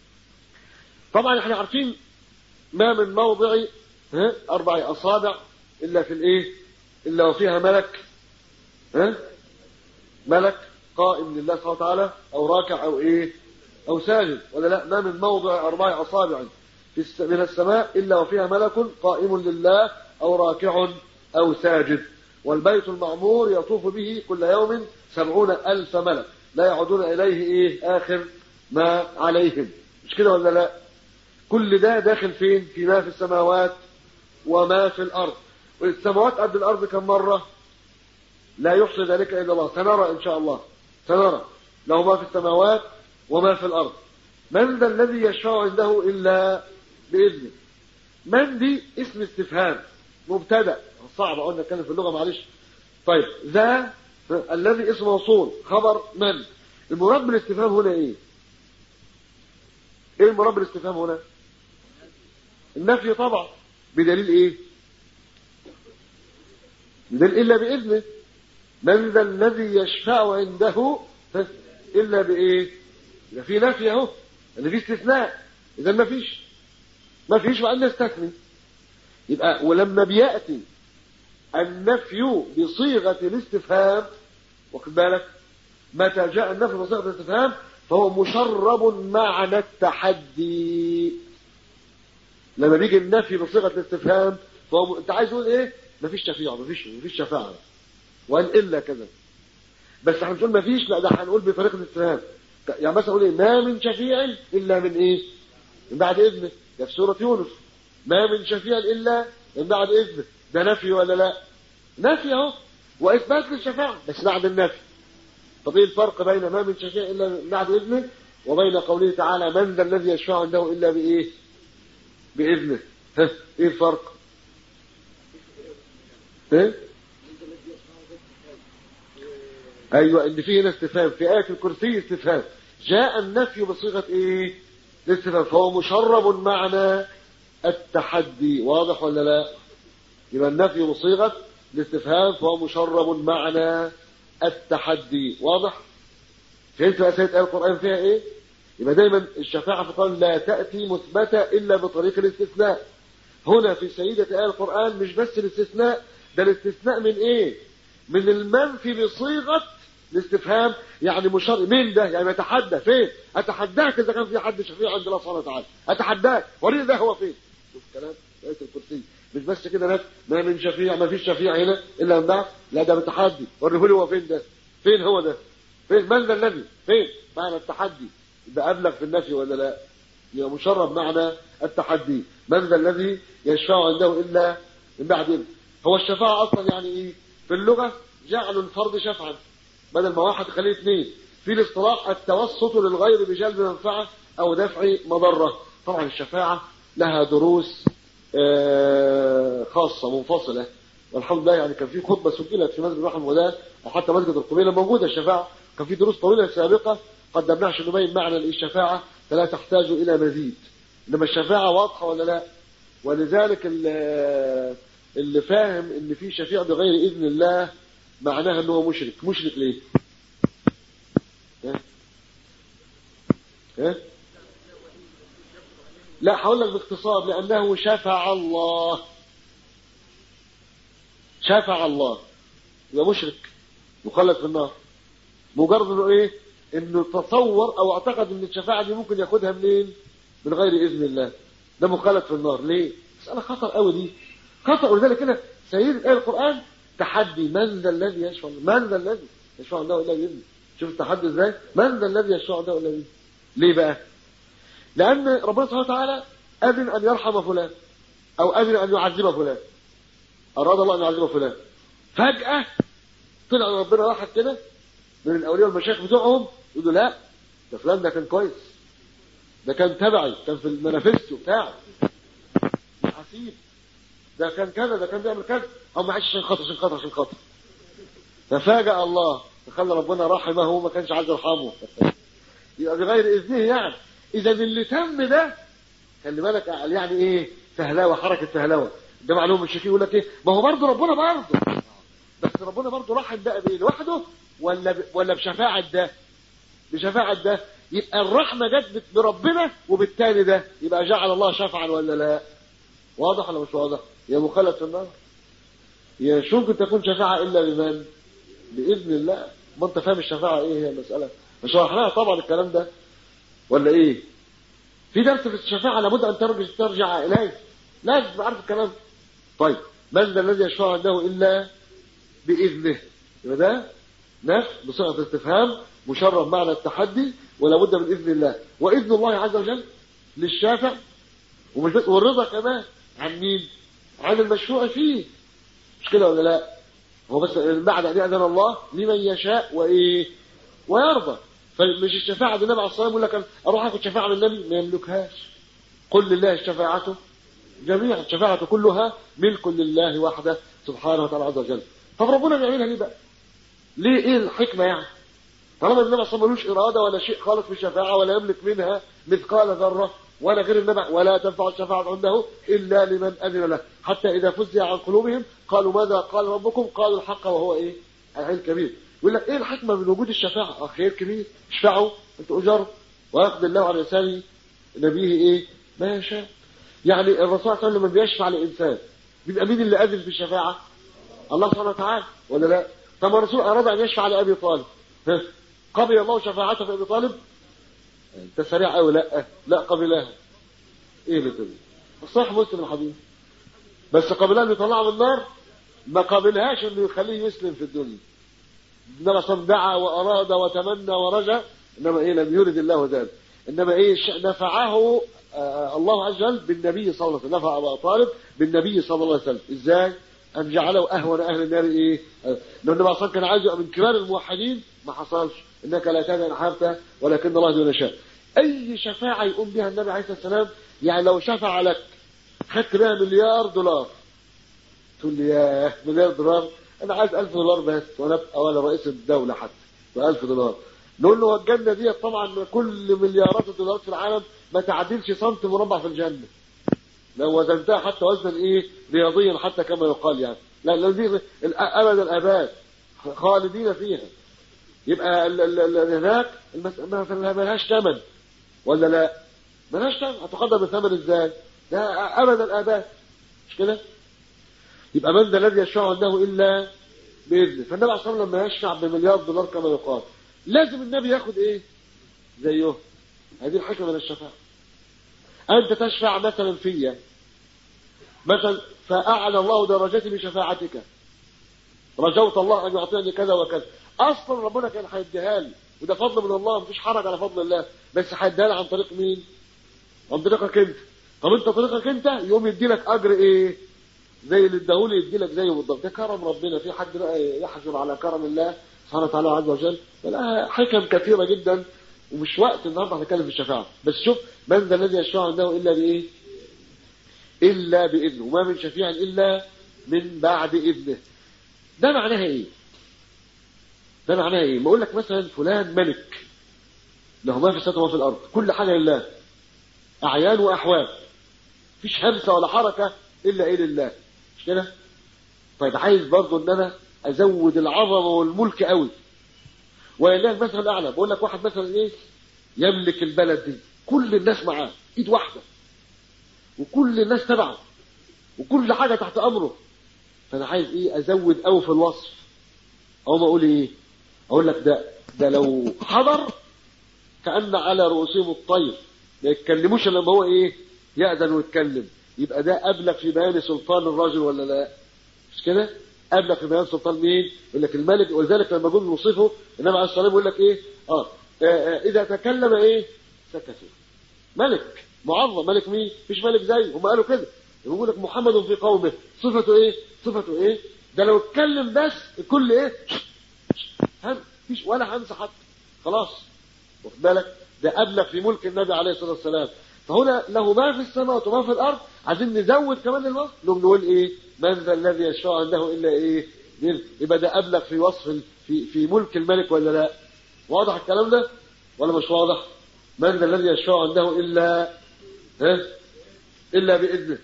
طبعا احنا عارفين ما من موضع ها اربع اصابع الا في الايه إلا وفيها ملك ها ملك قائم لله سبحانه وتعالى أو راكع أو إيه أو ساجد ولا لا ما من موضع أربع أصابع في الس- من السماء إلا وفيها ملك قائم لله أو راكع أو ساجد والبيت المعمور يطوف به كل يوم سبعون ألف ملك لا يعودون إليه إيه آخر ما عليهم مش كده ولا لا كل ده داخل فين فيما في السماوات وما في الأرض والسماوات قد الأرض كم مرة لا يحصي ذلك إلا الله سنرى إن شاء الله سنرى له ما في السماوات وما في الأرض من ذا الذي يشفع عنده إلا بإذنه من دي اسم استفهام مبتدأ صعب أقول نتكلم في اللغة معلش طيب ذا الذي اسم موصول خبر من المراد بالاستفهام هنا ايه ايه المراد بالاستفهام هنا النفي طبعا بدليل ايه بدليل الا باذنه من ذا الذي يشفع عنده الا بايه يبقى في نفي اهو اللي فيه استثناء اذا ما فيش ما فيش وان نستثني يبقى ولما بياتي النفي بصيغه الاستفهام واخد بالك متى جاء النفي بصيغه الاستفهام فهو مشرب معنى التحدي لما بيجي النفي بصيغه الاستفهام فهو انت عايز تقول ايه مفيش شفيع مفيش مفيش شفاعه وان الا كذا بس احنا بنقول ما فيش لا ده هنقول بطريقه الاستفهام يعني مثلا اقول ايه ما من شفيع الا من ايه من بعد اذنه ده في سوره يونس ما من شفيع الا من بعد اذنه ده نفي ولا لا نفي اهو واثبات للشفاعه بس بعد النفي طب ايه الفرق بين ما من شفيع الا من بعد اذنه وبين قوله تعالى من ذا الذي يشفع عنده الا بايه باذنه ها ايه الفرق ايه ايوه ان في هنا استفهام في ايه الكرسي استفهام جاء النفي بصيغه ايه الاستفهام فهو مشرب معنى التحدي واضح ولا لا يبقى النفي بصيغه الاستفهام فهو مشرب معنى التحدي واضح فهمت بقى سيد آية القرآن فيها ايه يبقى دايما الشفاعة في القرآن لا تأتي مثبتة إلا بطريق الاستثناء هنا في سيدة آية القرآن مش بس الاستثناء ده الاستثناء من ايه من المنفي بصيغة الاستفهام يعني مشار مين ده يعني يتحدى فين اتحداك اذا كان في حد شفيع عند الله سبحانه وتعالى اتحداك وريني ده هو فين شوف الكلام آية الكرسي مش بس كده ناس ما من شفيع ما فيش شفيع هنا الا من بعد لا ده بتحدي وريه لي هو فين ده فين هو ده فين من ذا الذي فين معنى التحدي يبقى ابلغ في النفي ولا لا يبقى مشرب معنى التحدي من ذا الذي يشفع عنده الا من بعد إذن هو الشفاعة اصلا يعني ايه في اللغة جعل الفرد شفعا بدل ما واحد خليه اثنين في الاصطلاح التوسط للغير بجلب منفعة او دفع مضرة طبعا الشفاعة لها دروس خاصة منفصلة والحمد لله يعني كان في خطبة سجلت في مسجد رحمه الله وحتى مسجد القبيلة موجودة الشفاعة كان في دروس طويلة سابقة قدمناها عشان نبين معنى الشفاعة فلا تحتاج إلى مزيد إنما الشفاعة واضحة ولا لا ولذلك اللي, اللي فاهم إن في شفيع بغير إذن الله معناها إنه هو مشرك مشرك ليه؟ ها؟ ها؟ لا هقول لك باختصار لأنه شفع الله شفع الله يبقى مشرك مخلد في النار مجرد انه ايه انه تصور او اعتقد ان الشفاعه دي ممكن ياخدها منين من غير اذن الله ده مخلد في النار ليه مساله خطر قوي دي خطر ولذلك كده سيد ايه القران تحدي من ذا الذي يشفع من ذا الذي يشفع عنده الا باذنه شوف التحدي ازاي من ذا الذي يشفع عنده الا باذنه ليه بقى لان ربنا سبحانه وتعالى اذن ان يرحم فلان او اذن ان يعذب فلان اراد الله ان يعذب فلان فجاه طلع ربنا واحد كده من الاولياء والمشايخ بتوعهم يقولوا لا ده فلان ده كان كويس ده كان تبعي كان في المانيفستو بتاعه حسيب ده كان كذا ده كان بيعمل كذا او معلش عشان خاطر عشان خاطر عشان خاطر ففاجأ الله فخلى ربنا رحمه وما كانش عايز يرحمه يبقى بغير اذنه يعني اذا اللي تم ده خلي بالك يعني ايه فهلاوه حركه فهلاوه ده معلوم الشيخ يقول لك ايه ما هو برضه ربنا برضه بس ربنا برضه رحم بقى بايه لوحده ولا ب... ولا بشفاعه ده بشفاعه ده يبقى الرحمه جت بربنا وبالتالي ده يبقى جعل الله شفعا ولا لا واضح ولا مش واضح يا مخلد في النار يا شو ممكن تكون شفاعه الا بمن باذن الله ما انت فاهم الشفاعه ايه هي المساله مش شرحناها طبعا الكلام ده ولا ايه في درس في الشفاعه لابد ان ترجع ترجع اليه لازم تبقى عارف الكلام طيب من ذا الذي يشفع عنده الا باذنه يبقى ده نفس بصيغه استفهام مشرف معنى التحدي ولا بد من اذن الله واذن الله عز وجل للشافع ومش بس والرضا كمان عن مين عن المشروع فيه مش كده ولا لا هو بس المعنى ان ياذن الله لمن يشاء وايه ويرضى فمش الشفاعه بالنبي عليه الصلاه والسلام يقول لك اروح اخد شفاعه من النبي ما يملكهاش قل لله الشفاعه جميعا الشفاعه كلها ملك لله وحده سبحانه وتعالى عز وجل طب ربنا بيعملها ليه بقى ليه ايه الحكمه يعني طالما النبي صلى الله عليه وسلم ملوش اراده ولا شيء خالص في الشفاعه ولا يملك منها مثقال ذره ولا غير النبي ولا تنفع الشفاعه عنده الا لمن اذن له حتى اذا فزع عن قلوبهم قالوا ماذا قال ربكم قالوا الحق وهو ايه العلم كبير يقول لك ايه الحكمه من وجود الشفاعه اه خير كبير اشفعوا انتوا اجر ويقضي الله على لسان نبيه ايه ما يشاء يعني الرسول صلى الله عليه وسلم لما بيشفع لانسان بيبقى مين اللي اذن في الشفاعه الله سبحانه وتعالى ولا لا طب الرسول اراد ان يشفع لابي طالب ها قبل الله شفاعته في ابي طالب انت سريع قوي لا لا قبلها ايه اللي تقول الصح مسلم الحبيب بس قبلها انه يطلعه من النار ما قابلهاش انه يخليه يسلم في الدنيا انما صلى دعا واراد وتمنى ورجى انما ايه لم يرد الله ذلك انما ايه نفعه آه الله عز وجل بالنبي صلى الله عليه وسلم نفع ابا طالب بالنبي صلى الله عليه وسلم ازاي ان جعله اهون اهل النار ايه لو النبي صلى كان عايز يبقى من كبار الموحدين ما حصلش انك لا تهدي من احببت ولكن الله يهدي من يشاء اي شفاعه يقوم بها النبي عليه الصلاه والسلام يعني لو شفع لك خدت بها مليار دولار تقول لي ياه مليار دولار انا عايز 1000 دولار بس وانا ابقى ولا رئيس الدوله حتى ب 1000 دولار نقول له الجنه دي طبعا كل مليارات الدولارات في العالم ما تعدلش سنتي مربع في الجنه لو وزنتها حتى وزنا ايه رياضيا حتى كما يقال يعني لا لا دي ابد الاباد خالدين فيها يبقى هناك ما لهاش ثمن ولا لا ما لهاش ثمن هتقدم الثمن ازاي ده ابد الاباد مش كده يبقى من ذا الذي يشفع عنده الا باذنه فالنبي عليه الصلاه والسلام لما يشفع بمليار دولار كما يقال لازم النبي ياخد ايه زيه هذه الحكمه من الشفاعه انت تشفع مثلا فيا مثلا فاعلى الله درجتي بشفاعتك رجوت الله ان يعطيني كذا وكذا اصلا ربنا كان هيديها لي وده فضل من الله مفيش حرج على فضل الله بس هيديها لي عن طريق مين عن طريقك انت طب انت طريقك انت يقوم يدي لك اجر ايه زي اللي اداهولي يدي لك زيه بالضبط ده كرم ربنا في حد بقى يحجر على كرم الله سبحانه وتعالى عز وجل لا حكم كثيره جدا ومش وقت النهارده هنتكلم في الشفاعه بس شوف من ذا الذي يشفع عنده الا بايه الا باذنه وما من شفيع الا من بعد اذنه ده معناها ايه ده معناها ايه ما اقول لك مثلا فلان ملك له ما في السماء وما في الارض كل حاجه لله اعيان واحوال مفيش همسه ولا حركه الا ايه لله مش كده طيب عايز برضه ان انا ازود العظمه والملك قوي ولله المثل الاعلى بقول لك واحد مثلا ايه يملك البلد دي كل الناس معاه ايد واحده وكل الناس تبعه وكل حاجه تحت امره فانا عايز ايه ازود قوي في الوصف او ما اقول ايه اقول لك ده ده لو حضر كان على رؤوسهم الطير ما يتكلموش لما هو ايه يأذن ويتكلم يبقى ده أبلغ في بيان سلطان الرجل ولا لا مش كده أبلغ في بيان سلطان مين يقول لك الملك ولذلك لما جم يوصفه النبي عليه الصلاة والسلام يقول لك إيه آه, آه, آه إذا تكلم إيه سكتوا ملك معظم ملك مين مفيش ملك زيه هم قالوا كده يقول لك محمد في قومه صفته إيه صفته إيه ده لو اتكلم بس الكل إيه هم مفيش ولا همسة حتى خلاص واخد بالك ده أبلغ في ملك النبي عليه الصلاة والسلام فهنا له ما في السماوات وما في الارض عايزين نزود كمان الوصف نقوم نقول ايه من ذا الذي يشفع عنده الا ايه يبقى ده ابلغ في وصف في في ملك الملك ولا لا واضح الكلام ده ولا مش واضح من ذا الذي يشفع عنده الا ها الا باذنه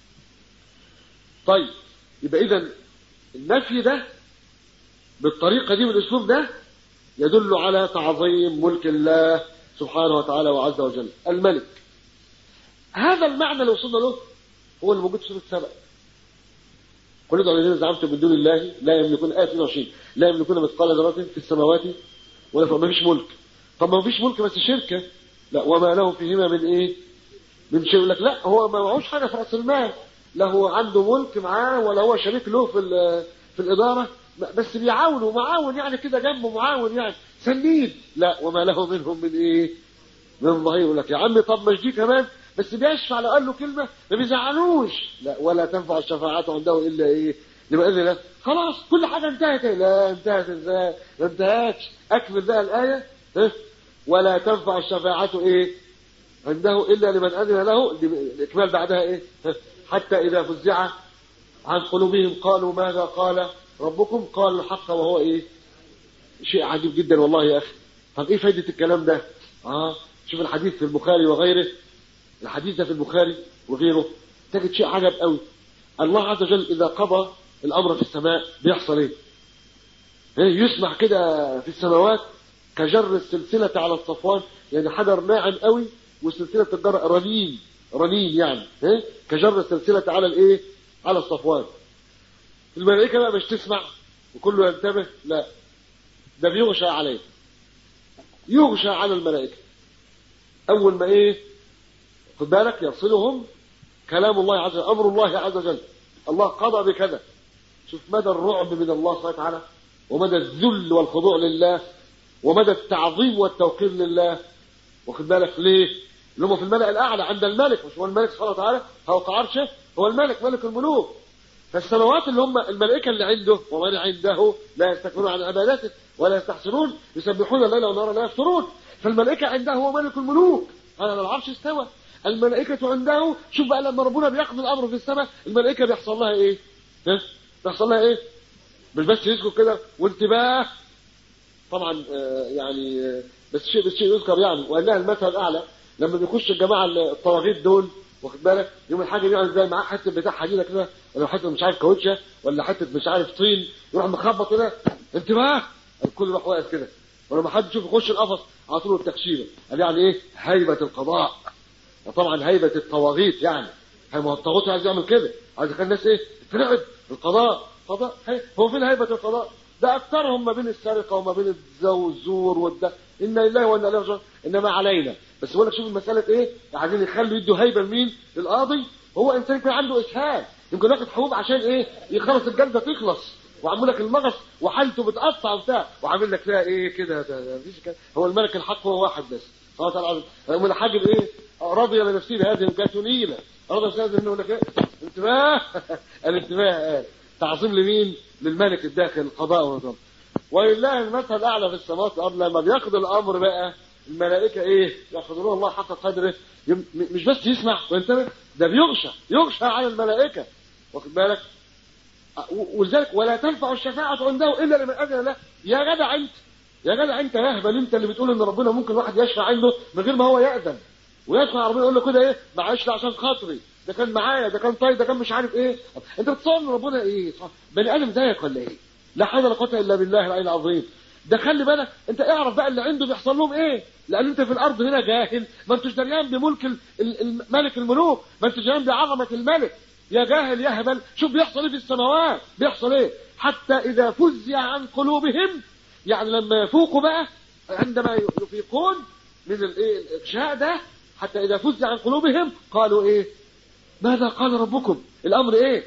طيب يبقى اذا النفي ده بالطريقه دي بالاسلوب ده يدل على تعظيم ملك الله سبحانه وتعالى وعز وجل الملك هذا المعنى اللي وصلنا له هو اللي موجود في سوره سبأ كل دول الذين زعمتم من دون الله لا يملكون آية 22 لا يملكون مثقال ذرة في السماوات ولا في ما فيش ملك طب ما فيش ملك بس شركة لا وما له فيهما من ايه من شيء يقول لك لا هو ما معهوش حاجة في رأس المال لا هو عنده ملك معاه ولا هو شريك له في في الإدارة بس بيعاونوا معاون يعني كده جنبه معاون يعني سنين لا وما له منهم من ايه من ظهير يقول لك يا عم طب مش دي كمان بس بيشفع لو قال له كلمه ما بيزعلوش لا ولا تنفع الشفاعات عنده الا ايه لما اذن له خلاص كل حاجه انتهت لا انتهت ازاي ما انتهتش اكمل بقى الايه ها ولا تنفع الشفاعه ايه عنده الا لمن اذن له الاكمال بعدها ايه حتى اذا فزع عن قلوبهم قالوا ماذا قال ربكم قال الحق وهو ايه شيء عجيب جدا والله يا اخي طب ايه فايده الكلام ده اه شوف الحديث في البخاري وغيره الحديث ده في البخاري وغيره تجد شيء عجب قوي الله عز وجل إذا قضى الأمر في السماء بيحصل إيه؟ إيه يسمع كده في السماوات كجر السلسلة على الصفوان يعني حجر ناعم قوي وسلسلة الجر رنين رنين يعني إيه؟ كجر السلسلة على الإيه؟ على الصفوان الملائكة بقى مش تسمع وكله ينتبه لا ده بيغشى عليه يغشى على الملائكة أول ما إيه خد بالك يصلهم كلام الله عز وجل امر الله عز وجل الله قضى بكذا شوف مدى الرعب من الله سبحانه وتعالى ومدى الذل والخضوع لله ومدى التعظيم والتوقير لله واخد بالك ليه؟ اللي هم في الملأ الأعلى عند الملك مش هو الملك سبحانه وتعالى فوق عرشه هو الملك ملك الملوك فالسماوات اللي هم الملائكة اللي عنده ومن عنده لا يستكبرون عن عبادته ولا يستحسنون يسبحون الليل والنهار لا يفترون فالملائكة عنده هو ملك الملوك على العرش استوى الملائكة عنده شوف بقى لما ربنا بياخذ الأمر في السماء الملائكة بيحصل لها إيه؟ ها؟ بيحصل لها إيه؟ مش بس يسكت كده وانتباه طبعا آه يعني آه بس شيء بس شيء يذكر يعني وانها المثل الاعلى لما بيخش الجماعه الطواغيت دول واخد بالك يوم الحاجه يعمل زي معاه حته بتاع حديده كده ولا حته مش عارف كاوتشه ولا حته مش عارف طين يروح مخبط كده انتباه الكل يروح واقف كده ولما حد يشوف يخش القفص على طول التكشيره قال يعني ايه هيبه القضاء وطبعا هيبه الطواغيت يعني ما هو الطاغوت عايز يعمل كده عايز يخلي الناس ايه ترعب القضاء قضاء هو فين هيبه القضاء ده اكثرهم ما بين السرقه وما بين الزور والده انا لله وانا اليه راجعون انما علينا بس بقول لك شوف المساله ايه عايزين يخلوا يدوا هيبه لمين للقاضي هو انسان يكون عنده اسهال يمكن ياخد حبوب عشان ايه يخلص الجلده تخلص وعامل لك المغص وحالته بتقطع وبتاع وعامل لك فيها ايه كده مفيش كده هو الملك الحق هو واحد بس سبحانه وتعالى يوم الحاجب ايه رضي لنفسه بهذه الكاس نيله رضي لنفسه انه لك ايه انتباه الانتباه تعظيم لمين للملك الداخل القضاء والنظام ولله المثل الاعلى في السماوات والارض لما بياخد الامر بقى الملائكه ايه ياخذون الله حق قدره مش بس يسمع وينتبه ده بيغشى يغشى على الملائكه واخد بالك ولذلك ولا تنفع الشفاعه عنده الا لمن اذن له يا جدع انت يا جدع انت يهبل انت اللي بتقول ان ربنا ممكن واحد يشفع عنده من غير ما هو ياذن ويدخل ربنا يقول له كده ايه معلش ده عشان خاطري ده كان معايا ده كان طيب ده كان مش عارف ايه انت بتصور ان ربنا ايه بني ادم زيك ولا ايه لا حول ولا قوه الا بالله العلي العظيم ده خلي بالك انت اعرف بقى اللي عنده بيحصل لهم ايه لان انت في الارض هنا جاهل ما انتش دريان بملك ملك الملوك ما انتش دريان بعظمه الملك يا جاهل يا هبل شوف بيحصل ايه في السماوات بيحصل ايه حتى اذا فزع عن قلوبهم يعني لما يفوقوا بقى عندما يفيقون من الايه الاغشاء ده حتى اذا فزع عن قلوبهم قالوا ايه ماذا قال ربكم الامر ايه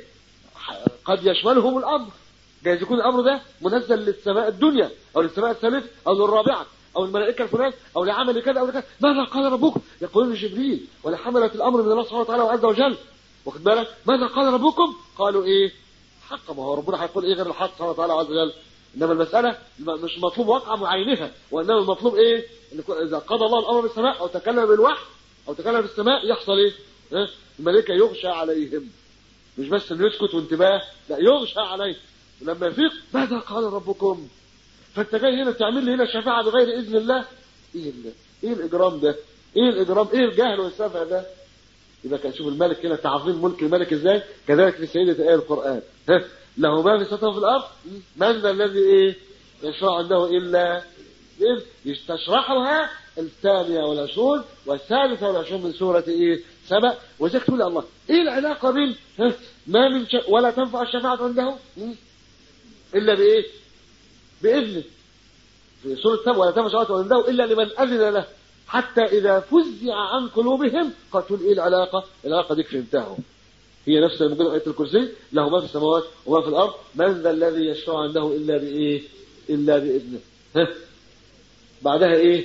قد يشملهم الامر جايز يكون الامر ده منزل للسماء الدنيا او للسماء الثالث او للرابعه او الملائكه الفلان او لعمل كذا او لكذا ماذا قال ربكم يقولون جبريل ولحمله الامر من الله سبحانه وتعالى عز وجل واخد بالك ماذا قال ربكم قالوا ايه حق ما هو ربنا هيقول ايه غير الحق سبحانه وتعالى عز وجل انما المساله مش مطلوب واقع معينها وانما المطلوب ايه ان اذا قضى الله الامر بالسماء او تكلم بالوحي او تكلم بالسماء يحصل ايه ها؟ الملائكه يغشى عليهم مش بس انه يسكت وانتباه لا يغشى عليه ولما يفيق ماذا قال ربكم فانت جاي هنا تعمل لي هنا شفاعه بغير اذن الله ايه ال- ايه الاجرام ده ايه الاجرام ايه الجهل والسفه ده يبقى كان شوف الملك هنا تعظيم ملك الملك ازاي كذلك في سيدة آية القرآن ها له ما في السماوات وفي الأرض من ذا الذي إيه يشرع عنده إلا إذ تشرحها الثانية والعشرون والثالثة والعشرون من سورة إيه سبأ وذلك تقول الله إيه العلاقة بين ها ما من ش... ولا تنفع الشفاعة عنده م? إلا بإيه بإذنه في سورة سبأ ولا تنفع الشفاعة عنده إلا لمن أذن له حتى إذا فزع عن قلوبهم قد تقول إيه العلاقة العلاقة ديك فهمتها هي نفس الموجودة في آية الكرسي له ما في السماوات وما في الأرض من ذا الذي يشفع عنده إلا بإيه إلا بإذنه ها بعدها إيه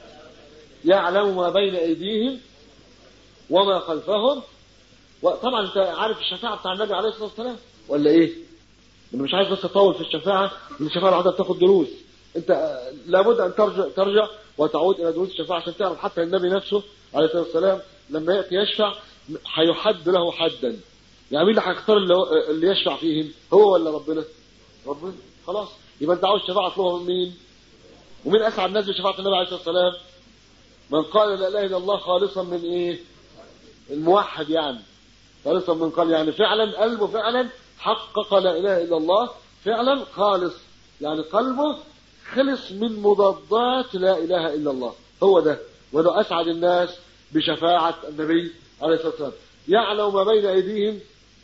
يعلم ما بين أيديهم وما خلفهم وطبعا أنت عارف الشفاعة بتاع النبي عليه الصلاة والسلام ولا إيه أنا مش عايز بس أطول في الشفاعة لأن الشفاعة الواحدة بتاخد دروس أنت آه، لابد أن ترجع ترجع وتعود إلى دروس الشفاعة عشان تعرف حتى النبي نفسه عليه الصلاة والسلام لما يأتي يشفع هيحد له حدا يعني مين اللي هيختار اللي, هو- اللي يشفع فيهم هو ولا ربنا ربنا خلاص يبقى انت عاوز شفاعة تطلبها من مين ومين اسعد الناس بشفاعة النبي عليه الصلاة والسلام من قال لا اله الا الله خالصا من ايه الموحد يعني خالصا من قال يعني فعلا قلبه فعلا حقق لا اله الا الله فعلا خالص يعني قلبه خلص من مضادات لا اله الا الله هو ده ولو اسعد الناس بشفاعة النبي عليه الصلاة والسلام يعلم ما بين أيديهم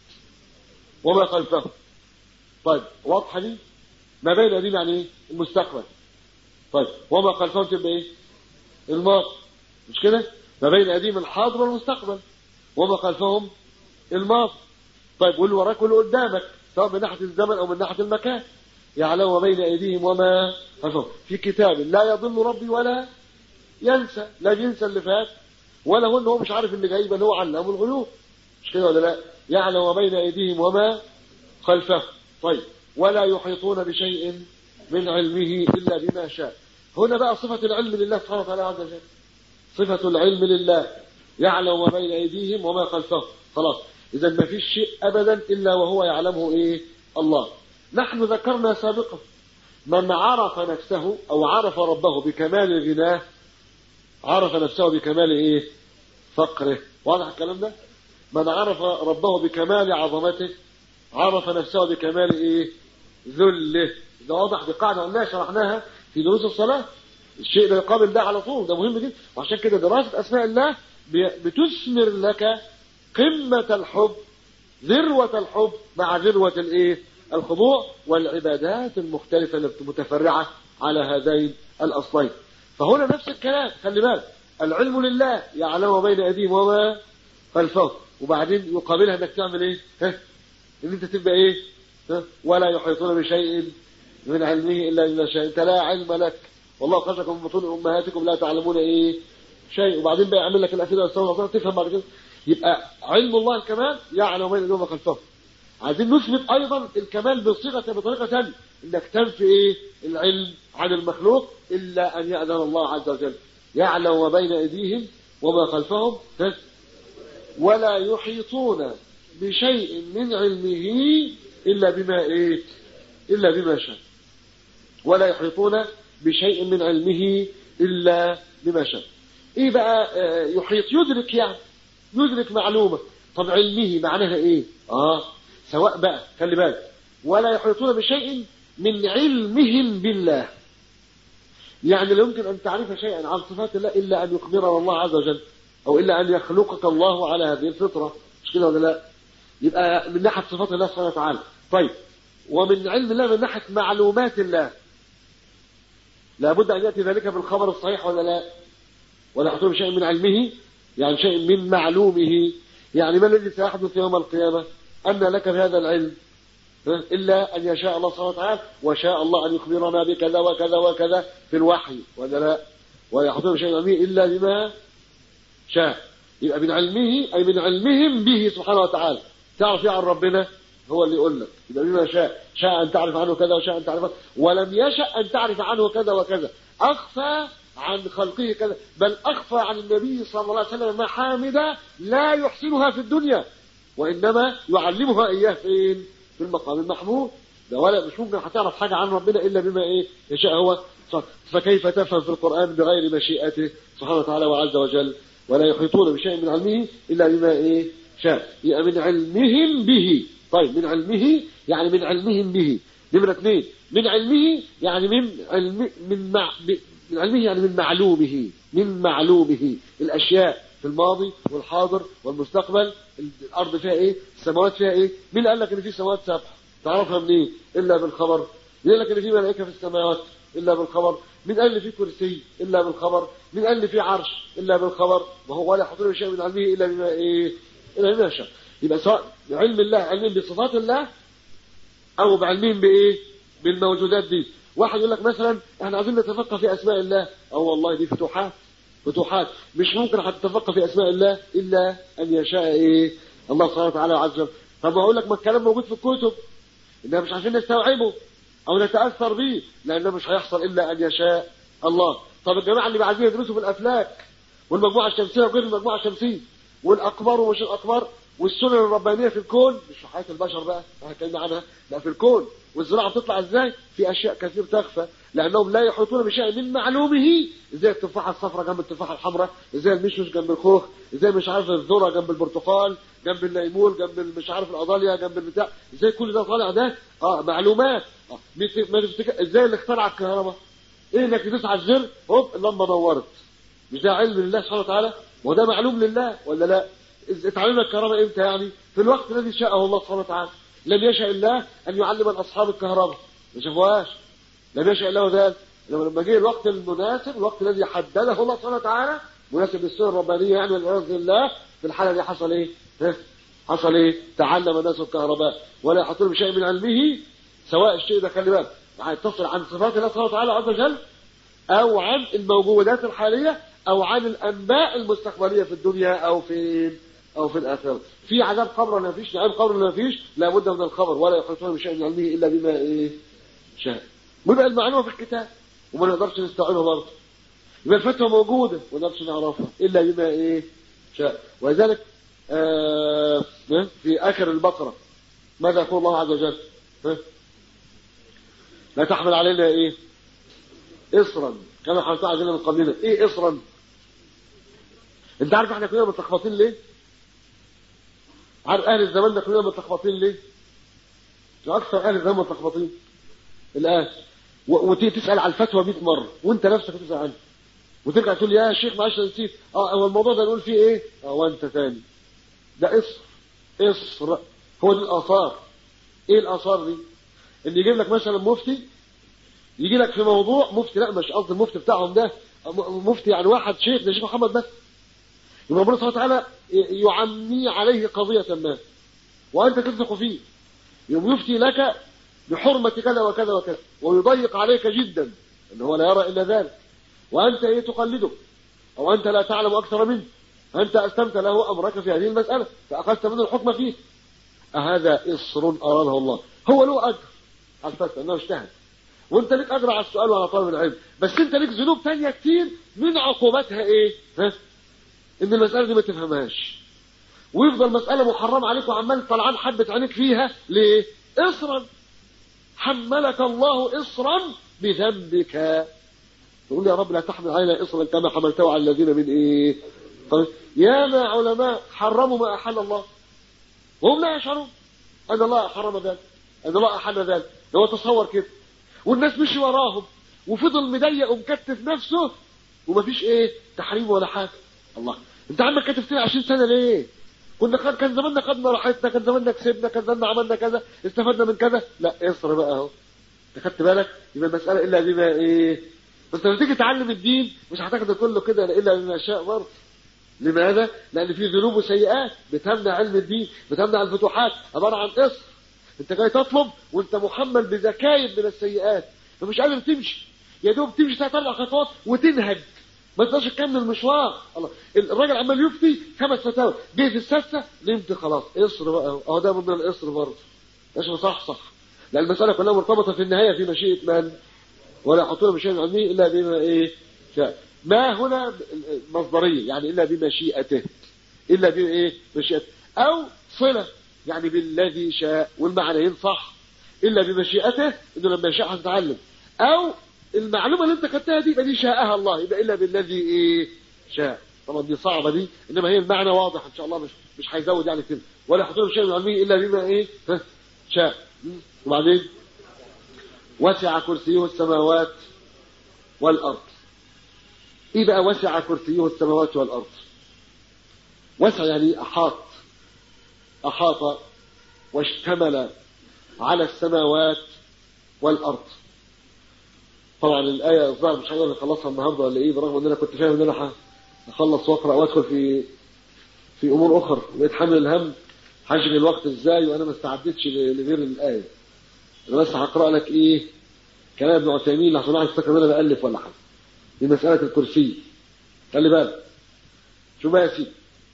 وما خلفهم طيب واضحة دي ما بين أيديهم يعني إيه المستقبل طيب وما خلفهم تبقى إيه الماضي مش كده ما بين أيديهم الحاضر والمستقبل وما خلفهم الماضي طيب واللي وراك واللي قدامك سواء من ناحية الزمن أو من ناحية المكان يعلم ما بين أيديهم وما خلفهم في كتاب لا يضل ربي ولا ينسى لا ينسى اللي فات ولا هو ان هو مش عارف اللي جاي بل هو علام الغيوب مش كده ولا لا يعلم ما بين ايديهم وما خلفهم طيب ولا يحيطون بشيء من علمه الا بما شاء هنا بقى صفه العلم لله سبحانه وتعالى عز وجل صفه العلم لله يعلم ما بين ايديهم وما خلفهم خلاص اذا ما فيش شيء ابدا الا وهو يعلمه ايه الله نحن ذكرنا سابقا من عرف نفسه او عرف ربه بكمال غناه عرف نفسه بكمال ايه فقره واضح الكلام ده من عرف ربه بكمال عظمته عرف نفسه بكمال ايه ذله ده واضح دي قاعده قلناها شرحناها في دروس الصلاه الشيء ده يقابل ده على طول ده مهم جدا وعشان كده دراسه اسماء الله بتثمر لك قمه الحب ذروه الحب مع ذروه الايه الخضوع والعبادات المختلفه المتفرعه على هذين الاصلين فهنا نفس الكلام خلي بالك العلم لله يعلم ما بين ايديهم وما خلفهم وبعدين يقابلها انك تعمل ايه؟ ها؟ ان انت تبقى ايه؟ ها؟ ولا يحيطون بشيء من علمه الا بما شاء انت لا علم لك والله خرجكم من بطون امهاتكم لا تعلمون ايه؟ شيء وبعدين بقى يعمل لك الاسئله والسؤال تفهم بعد كده يبقى علم الله الكمال يعلم ما بين ايديهم وما خلفهم عايزين نثبت ايضا الكمال بصيغه بطريقه ثانيه انك تنفي ايه؟ العلم عن المخلوق الا ان ياذن الله عز وجل يعلم ما بين ايديهم وما خلفهم ولا يحيطون بشيء من علمه الا بما ايه الا بما شاء ولا يحيطون بشيء من علمه الا بما شاء ايه بقى يحيط يدرك يعني يدرك معلومه طب علمه معناها ايه اه سواء بقى خلي بالك ولا يحيطون بشيء من علمهم بالله يعني لا يمكن أن تعرف شيئا عن صفات الله إلا أن يخبرنا الله عز وجل أو إلا أن يخلقك الله على هذه الفطرة مش كده ولا لا يبقى من ناحية صفات الله سبحانه وتعالى طيب ومن علم الله من ناحية معلومات الله لابد أن يأتي ذلك بالخبر الصحيح ولا لا ولا يحصل شيء من علمه يعني شيء من معلومه يعني ما الذي سيحدث يوم القيامة أن لك بهذا العلم إلا أن يشاء الله سبحانه وتعالى وشاء الله أن يخبرنا بكذا وكذا وكذا في الوحي ولا لا ولا يحصل شيء من علمه إلا بما شاء يبقى من علمه أي من علمهم به سبحانه وتعالى تعرف إيه عن ربنا هو اللي يقول لك يبقى بما شاء شاء أن تعرف عنه كذا وشاء أن تعرف ولم يشأ أن تعرف عنه كذا وكذا أخفى عن خلقه كذا بل أخفى عن النبي صلى الله عليه وسلم محامد لا يحسنها في الدنيا وإنما يعلمها إياه فين في المقام المحمود ده ولا مش ممكن هتعرف حاجة عن ربنا إلا بما إيه يشاء هو فكيف تفهم في القرآن بغير مشيئته سبحانه وتعالى وعز وجل ولا يحيطون بشيء من علمه إلا بما إيه شاء يبقى من علمهم به طيب من علمه يعني من علمهم به نمرة اثنين من علمه يعني من علم من مع من علمه يعني من معلومه من معلومه الأشياء في الماضي والحاضر والمستقبل الأرض فيها إيه السماوات فيها إيه مين قال لك إن في سماوات سبع تعرفها منين إلا بالخبر مين قال لك إن في ملائكة في السماوات إلا بالخبر مين قال لي في كرسي إلا بالخبر مين قال لي في عرش إلا بالخبر وهو ولا يحضر شيء من علمه إلا بما إيه إلا بما شاء يبقى سواء بعلم الله علم بصفات الله أو بعلمهم بإيه بالموجودات دي واحد يقول لك مثلا احنا عايزين نتفقه في اسماء الله او والله دي فتوحات فتوحات مش ممكن هتتفقه في اسماء الله الا ان يشاء ايه الله سبحانه وتعالى عز وجل طب اقول لك ما الكلام موجود في الكتب انها مش عشان نستوعبه او نتاثر بيه لانه مش هيحصل الا ان يشاء الله طب الجماعه اللي عايزين يدرسوا في الافلاك والمجموعه الشمسيه وغير المجموعه الشمسيه والاقمار ومش الاقمار والسنن الربانيه في الكون مش في حياه البشر بقى احنا اتكلمنا عنها لا في الكون والزراعه بتطلع ازاي في اشياء كثير تخفى لانهم لا يحيطون بشيء من معلومه ازاي التفاحه الصفراء جنب التفاحه الحمراء ازاي المشمش جنب الخوخ ازاي مش عارف الذره جنب البرتقال جنب الليمون جنب مش عارف القضاليا جنب البتاع ازاي كل ده طالع ده اه معلومات اه ما تفتكر ازاي اللي اخترع الكهرباء ايه انك تدوس على الزر هوب اللمبه نورت مش ده علم لله سبحانه وتعالى وده معلوم لله ولا لا اتعلمنا الكهرباء امتى يعني في الوقت الذي شاءه الله سبحانه وتعالى لم يشاء الله ان يعلم الاصحاب الكهرباء ما شافوهاش لم يشاء الله ذلك لما جه الوقت المناسب الوقت الذي حدده الله سبحانه وتعالى مناسب للسنه الربانيه يعني والعياذ بالله في الحاله دي حصل ايه؟ حصل ايه؟ تعلم الناس الكهرباء ولا يحطون بشيء من علمه سواء الشيء ده خلي بالك هيتصل عن صفات الله سبحانه وتعالى عز وجل او عن الموجودات الحاليه او عن الانباء المستقبليه في الدنيا او في او في الاخره في عذاب قبر ولا مفيش نعيم قبر ولا مفيش لابد من الخبر ولا يحيطون بشيء من علمه الا بما ايه شاء ويبقى المعلومه في الكتاب وما نقدرش نستوعبها برضه يبقى الفتوى موجوده وما نقدرش نعرفها الا بما ايه شاء ولذلك آه في اخر البقره ماذا يقول الله عز وجل ها؟ لا تحمل علينا ايه اصرا كما حملتها علينا من قبلنا ايه اصرا انت عارف احنا كلنا متلخبطين ليه عارف اهل الزمان ده كلنا متلخبطين ليه اكثر اهل الزمان متلخبطين الان وتيجي تسال على الفتوى 100 مره وانت نفسك تسال عنها وترجع تقول يا شيخ معلش نسيت اه هو الموضوع ده نقول فيه ايه اه وانت ثاني ده اصر اصر هو دي الاثار ايه الاثار دي اللي يجيب لك مثلا مفتي يجي لك في موضوع مفتي لا مش قصدي المفتي بتاعهم ده مفتي يعني واحد شيخ ده شيخ محمد بس يبقى ربنا سبحانه وتعالى يعمي عليه قضية ما وأنت تثق فيه يوم يفتي لك بحرمة كذا وكذا وكذا ويضيق عليك جدا أن هو لا يرى إلا ذلك وأنت إيه تقلده أو أنت لا تعلم أكثر منه أنت أسلمت له أمرك في هذه المسألة فأخذت منه الحكم فيه أهذا إصر أراده الله هو له أجر على الفتوى أنه اجتهد وانت ليك اجر على السؤال وعلى طلب العلم بس انت ليك ذنوب تانية كتير من عقوبتها ايه ها ان المسألة دي ما تفهمهاش ويفضل مسألة محرمة عليك وعمال طلعان حبة عينيك فيها ليه اصرا حملك الله اصرا بذنبك تقول يا رب لا تحمل علينا اصرا كما حملته على الذين من ايه طيب يا ما علماء حرموا ما احل الله وهم لا يشعرون ان الله حرم ذلك ان الله احل ذلك هو تصور كده والناس مشي وراهم وفضل مضيق ومكتف نفسه ومفيش ايه تحريم ولا حاجه الله انت عمك كتفتنا 20 سنه ليه كنا خد... كان زماننا خدنا راحتنا كان زماننا كسبنا كان زماننا عملنا كذا استفدنا من كذا لا اصر بقى اهو انت خدت بالك يبقى المساله الا بما ايه انت لما تيجي تعلم الدين مش هتاخد كله كده الا بما شاء برضه لماذا؟ لان في ذنوب وسيئات بتمنع علم الدين بتمنع الفتوحات عباره عن اصر انت جاي تطلب وانت محمل بزكايب من السيئات فمش قادر تمشي يا دوب تمشي ثلاث اربع خطوات وتنهج ما تقدرش تكمل المشوار الله الراجل عمال يفتي خمس فتاوى جه في السادسه نمت خلاص اصر بقى اهو ده من الاصر برضه مش صح صح لان المساله كلها مرتبطه في النهايه في مشيئه من ولا يحطون بشيء علمه الا بما ايه شاء ما هنا مصدريه يعني الا بمشيئته الا بايه مشيئته او صله يعني بالذي شاء والمعنيين صح الا بمشيئته انه لما يشاء هتتعلم او المعلومه اللي انت خدتها دي يبقى دي شاءها الله يبقى الا بالذي ايه شاء طبعا دي صعبه دي انما هي المعنى واضح ان شاء الله مش مش هيزود يعني كده ولا يحطون شيء من علمه الا بما ايه ها شاء وبعدين وسع كرسيه السماوات والارض ايه بقى وسع كرسيه السماوات والارض وسع يعني احاط احاط واشتمل على السماوات والارض طبعا الايه الظاهر مش هقدر اخلصها النهارده ولا ايه برغم ان انا كنت فاهم ان انا هخلص واقرا وادخل في في امور اخرى بقيت حامل الهم هشغل الوقت ازاي وانا ما استعدتش لغير الايه انا بس هقرا لك ايه كلام ابن عثيمين عشان واحد يفتكر ان انا بالف ولا حاجه دي مساله الكرسي خلي بالك شو بقى يا سيدي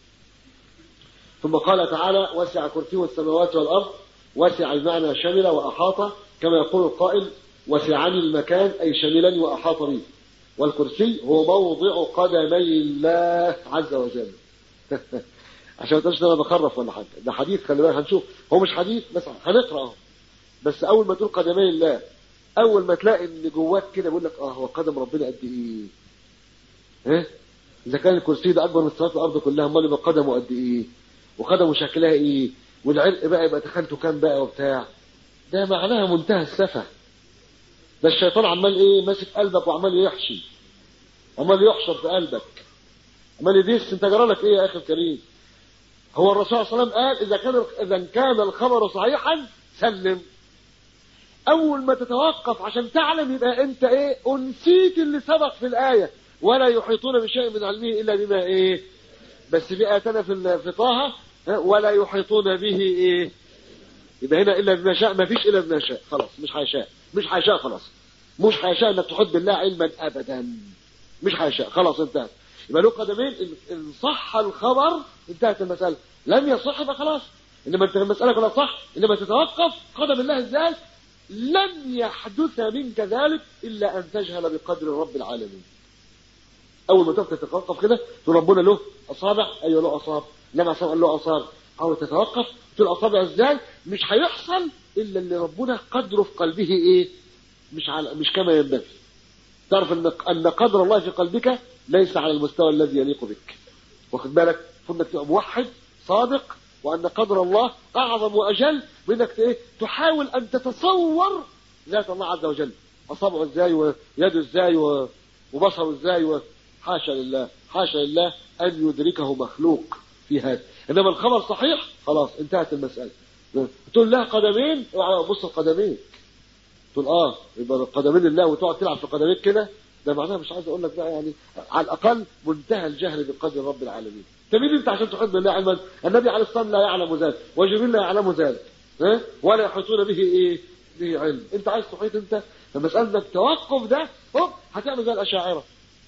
ثم قال تعالى وسع كرسيه السماوات والارض وسع المعنى شمل واحاط كما يقول القائل وسعني المكان أي شملني وأحاط بي والكرسي هو موضع قدمي الله عز وجل عشان ما تقولش انا بخرف ولا حاجه ده حديث خلي بالك هنشوف هو مش حديث بس هنقرا بس اول ما تقول قدمي الله اول ما تلاقي ان جواك كده بيقول لك اه هو قدم ربنا قد ايه ها اذا كان الكرسي ده اكبر من السماوات والارض كلها امال يبقى قدمه قد ايه وقدمه شكلها ايه والعرق بقى يبقى تخنته كام بقى وبتاع ده معناها منتهى السفه ده الشيطان عمال ايه ماسك قلبك وعمال يحشي عمال يحشر في قلبك عمال يدس انت جرى لك ايه يا اخي الكريم هو الرسول صلى الله عليه وسلم قال اذا كان اذا كان الخبر صحيحا سلم اول ما تتوقف عشان تعلم يبقى انت ايه انسيت اللي سبق في الايه ولا يحيطون بشيء من علمه الا بما ايه بس في اتنا في في طه ولا يحيطون به ايه يبقى هنا الا بما شاء ما فيش الا بما شاء خلاص مش هيشاء مش هيشاء خلاص مش هيشاء انك تحط بالله علما ابدا مش هيشاء خلاص انتهت يبقى له قدمين ان صح الخبر انتهت المساله لم يصح يبقى خلاص انما انت المساله كلها صح انما تتوقف قدم الله ازاي لن يحدث منك ذلك الا ان تجهل بقدر رب العالمين اول ما تبدا تتوقف كده تقول ربنا له اصابع ايوه له اصابع لما اصابع له اصابع او تتوقف تقول اصابع ازاي مش هيحصل الا اللي ربنا قدره في قلبه ايه مش على مش كما ينبغي تعرف ان ان قدر الله في قلبك ليس على المستوى الذي يليق بك واخد بالك انك تبقى موحد صادق وان قدر الله اعظم واجل بانك ايه تحاول ان تتصور ذات الله عز وجل اصابعه ازاي ويده ازاي وبصره ازاي حاشا لله حاشا لله ان يدركه مخلوق في هذا انما الخبر صحيح خلاص انتهت المساله تقول له قدمين بص القدمين تقول اه يبقى قدمين الله وتقعد تلعب في قدميك كده ده معناها مش عايز اقول لك بقى يعني على الاقل منتهى الجهل بقدر رب العالمين تمين انت عشان تحب الله علما النبي عليه الصلاه والسلام لا يعلم ذلك وجبريل لا يعلم ذلك ها ولا يحيطون به ايه به علم انت عايز تحيط انت فمساله انك توقف ده هوب هتعمل زي الاشاعره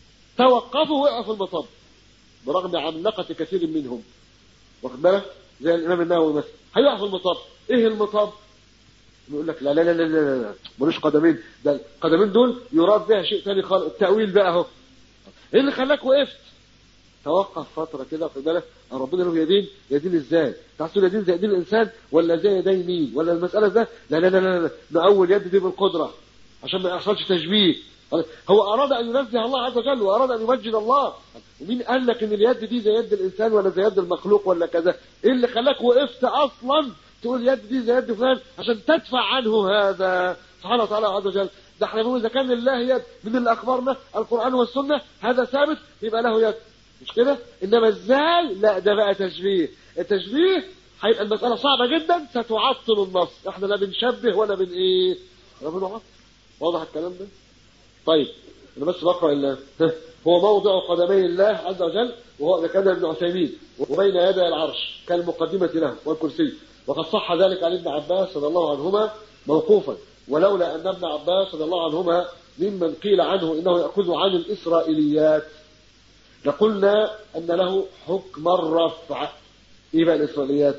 توقفوا وقعوا في المطب برغم عملقه كثير منهم واخد بالك زي الامام النووي مثلا هيقع في المطب ايه المطب يقول لك لا لا لا لا لا لا ملوش قدمين ده القدمين دول يراد بها شيء ثاني خالص التاويل بقى اهو ايه اللي خلاك وقفت توقف فتره كده خد بالك ربنا له يدين يدين ازاي تحسوا يدين زي يدين الانسان ولا زي يدي مين ولا المساله ده لا لا لا لا ده اول يد دي بالقدره عشان ما يحصلش تشبيه هو اراد ان ينزه الله عز وجل واراد ان يمجد الله ومين قال لك ان اليد دي زي يد الانسان ولا زي يد المخلوق ولا كذا ايه اللي خلاك وقفت اصلا تقول يد دي زي يد فلان عشان تدفع عنه هذا سبحانه وتعالى عز وجل ده احنا بنقول اذا كان لله يد من اللي اخبرنا القران والسنه هذا ثابت يبقى له يد مش كده انما ازاي لا ده بقى تشبيه التشبيه هيبقى المساله صعبه جدا ستعطل النص احنا لا بنشبه ولا بن ايه ولا بنعطل واضح الكلام ده طيب انا بس بقرا ال هو موضع قدمي الله عز وجل وهو ذكر ابن عثيمين وبين يدي العرش كالمقدمه له والكرسي وقد صح ذلك عن ابن عباس رضي الله عنهما موقوفا ولولا ان ابن عباس رضي الله عنهما ممن قيل عنه انه ياخذ عن الاسرائيليات لقلنا ان له حكم الرفع ايه بقى الاسرائيليات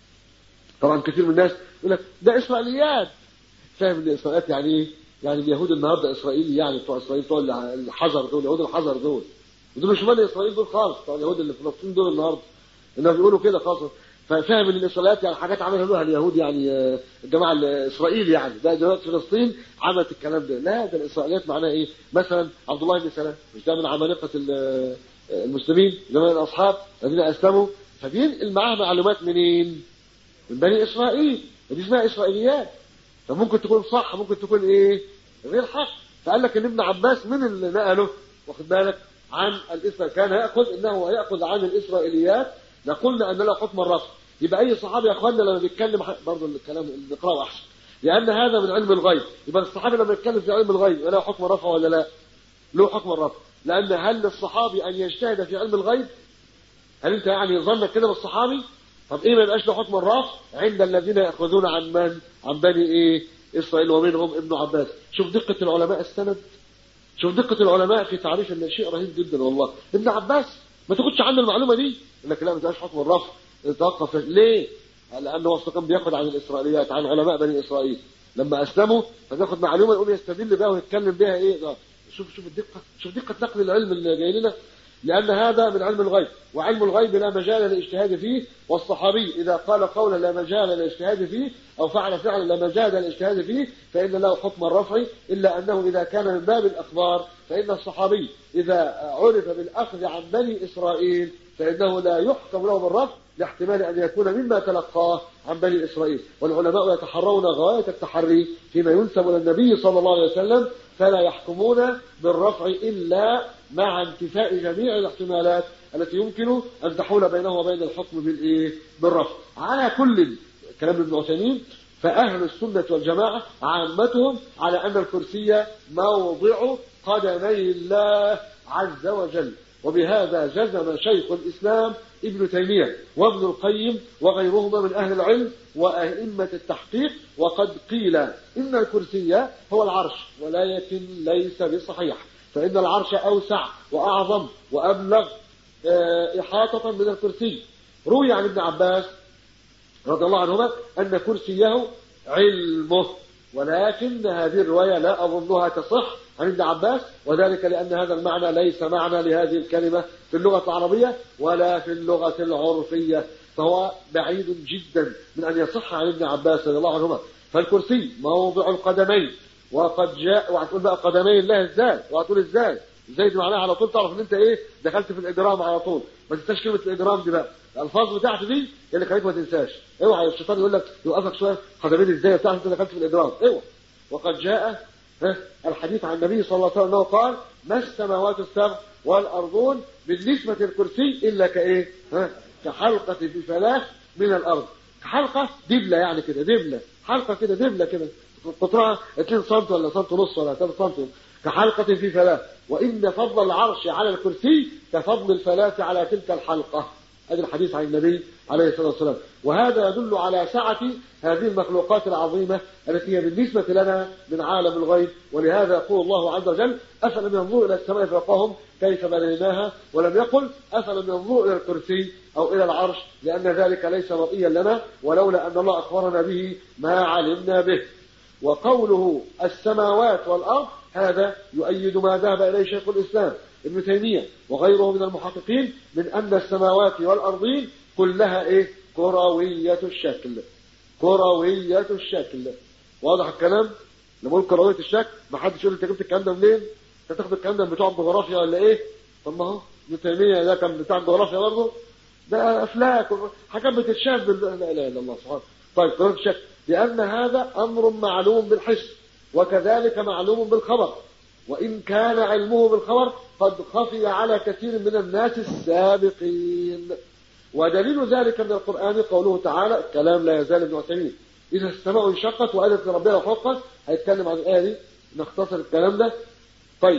طبعا كثير من الناس يقول لك ده اسرائيليات فاهم الاسرائيليات يعني ايه يعني اليهود النهارده اسرائيلي يعني بتوع اسرائيل بتوع الحجر دول يهود الحجر دول ودول مش بني اسرائيل دول خالص بتوع اليهود اللي في فلسطين دول النهارده انهم بيقولوا كده خالص ففاهم ان الاسرائيليات يعني حاجات عملها لها اليهود يعني الجماعه الاسرائيل يعني ده دلوقتي فلسطين عملت الكلام ده لا ده الاسرائيليات معناها ايه مثلا عبد الله بن سلام مش ده من عمالقه المسلمين زمان الاصحاب الذين اسلموا فبينقل معاه معلومات منين؟ من بني اسرائيل ودي اسمها اسرائيليات فممكن تكون صح ممكن تكون ايه؟ غير حق فقال لك ان ابن عباس من اللي نقله واخد بالك عن الاسرائيل كان ياخذ انه ياخذ عن الاسرائيليات لقلنا ان له حكم الرفع يبقى اي صحابي يا اخواننا لما بيتكلم برضه الكلام اللي نقراه احسن لان هذا من علم الغيب يبقى الصحابي لما يتكلم في علم الغيب له حكم الرفع ولا لا؟ له حكم الرفع لان هل للصحابي ان يجتهد في علم الغيب؟ هل انت يعني ظنك كده بالصحابي؟ طب ايه ما يبقاش له حكم الرفع عند الذين ياخذون عن من؟ عن بني ايه؟ اسرائيل ومنهم ابن عباس شوف دقه العلماء السند شوف دقه العلماء في تعريف ان شيء رهيب جدا والله ابن عباس ما تاخدش عنه المعلومه دي يقول لك لا ما تبقاش حكم الرفع توقف ليه؟ لانه هو كان بياخد عن الاسرائيليات عن علماء بني اسرائيل لما اسلموا فبياخد معلومه يقوم يستدل بها ويتكلم بها ايه ده شوف شوف الدقه شوف دقه نقل العلم اللي جاي لنا لأن هذا من علم الغيب وعلم الغيب لا مجال للاجتهاد فيه والصحابي إذا قال قولا لا مجال للاجتهاد فيه أو فعل فعلا لا مجال للاجتهاد فيه فإن له حكم الرفع إلا أنه إذا كان من باب الأخبار فإن الصحابي إذا عرف بالأخذ عن بني إسرائيل فإنه لا يحكم له بالرفع لاحتمال أن يكون مما تلقاه عن بني إسرائيل والعلماء يتحرون غاية التحري فيما ينسب إلى النبي صلى الله عليه وسلم فلا يحكمون بالرفع إلا مع انتفاء جميع الاحتمالات التي يمكن أن تحول بينه وبين الحكم بالإيه؟ بالرفع على كل كلام ابن عثيمين فأهل السنة والجماعة عامتهم على أن الكرسي موضع قدمي الله عز وجل وبهذا جزم شيخ الإسلام ابن تيمية وابن القيم وغيرهما من أهل العلم وأئمة التحقيق وقد قيل إن الكرسي هو العرش ولكن ليس بصحيح فإن العرش أوسع وأعظم وأبلغ آه، إحاطة من الكرسي روي عن ابن عباس رضي الله عنهما أن كرسيه علمه ولكن هذه الرواية لا أظنها تصح عن ابن عباس وذلك لأن هذا المعنى ليس معنى لهذه الكلمة في اللغة العربية ولا في اللغة العرفية فهو بعيد جدا من أن يصح عن ابن عباس رضي الله عنهما فالكرسي موضع القدمين وقد جاء وهتقول بقى قدمي الله ازاي وهتقول ازاي ازاي دي معناها على طول تعرف ان انت ايه دخلت في الاجرام على طول ما تنساش كلمه الاجرام دي بقى الالفاظ بتاعتي دي اللي خليك ما تنساش اوعى الشيطان يقول لك يوقفك شويه قدمين ازاي بتاع انت دخلت في الاجرام اوعى وقد جاء الحديث عن النبي صلى الله عليه وسلم انه قال ما السماوات السبع والارضون بالنسبه للكرسي الا كايه ها كحلقه في فلاح من الارض كحلقه دبله يعني كده دبله حلقه كده دبله كده قطرها 2 سم ولا سم ونص ولا 3 سم كحلقة في فلاة وإن فضل العرش على الكرسي كفضل الفلاة على تلك الحلقة هذا الحديث عن النبي عليه الصلاة والسلام وهذا يدل على سعة هذه المخلوقات العظيمة التي هي بالنسبة لنا من عالم الغيب ولهذا يقول الله عز وجل أفلم ينظروا إلى السماء فوقهم كيف بنيناها ولم يقل أفلم ينظروا إلى الكرسي أو إلى العرش لأن ذلك ليس مرئيا لنا ولولا أن الله أخبرنا به ما علمنا به وقوله السماوات والأرض هذا يؤيد ما ذهب إليه شيخ الإسلام ابن تيمية وغيره من المحققين من أن السماوات والأرضين كلها إيه كروية الشكل كروية الشكل واضح الكلام لما اقول كروية الشكل ما حدش يقول انت جبت الكلام ده منين انت تاخد الكلام ده بتوع الجغرافيا ولا ايه طب ما هو ابن تيمية ده كان بتاع الجغرافيا برضه ده افلاك حاجات بتتشاف بال... لا اله الا الله سبحانه طيب كروية الشكل لأن هذا أمر معلوم بالحس وكذلك معلوم بالخبر وإن كان علمه بالخبر قد خفي على كثير من الناس السابقين ودليل ذلك من القرآن قوله تعالى الكلام لا يزال ابن عثيمين إذا السماء انشقت وأذت لربها وحقت هيتكلم عن الآية دي نختصر الكلام ده طيب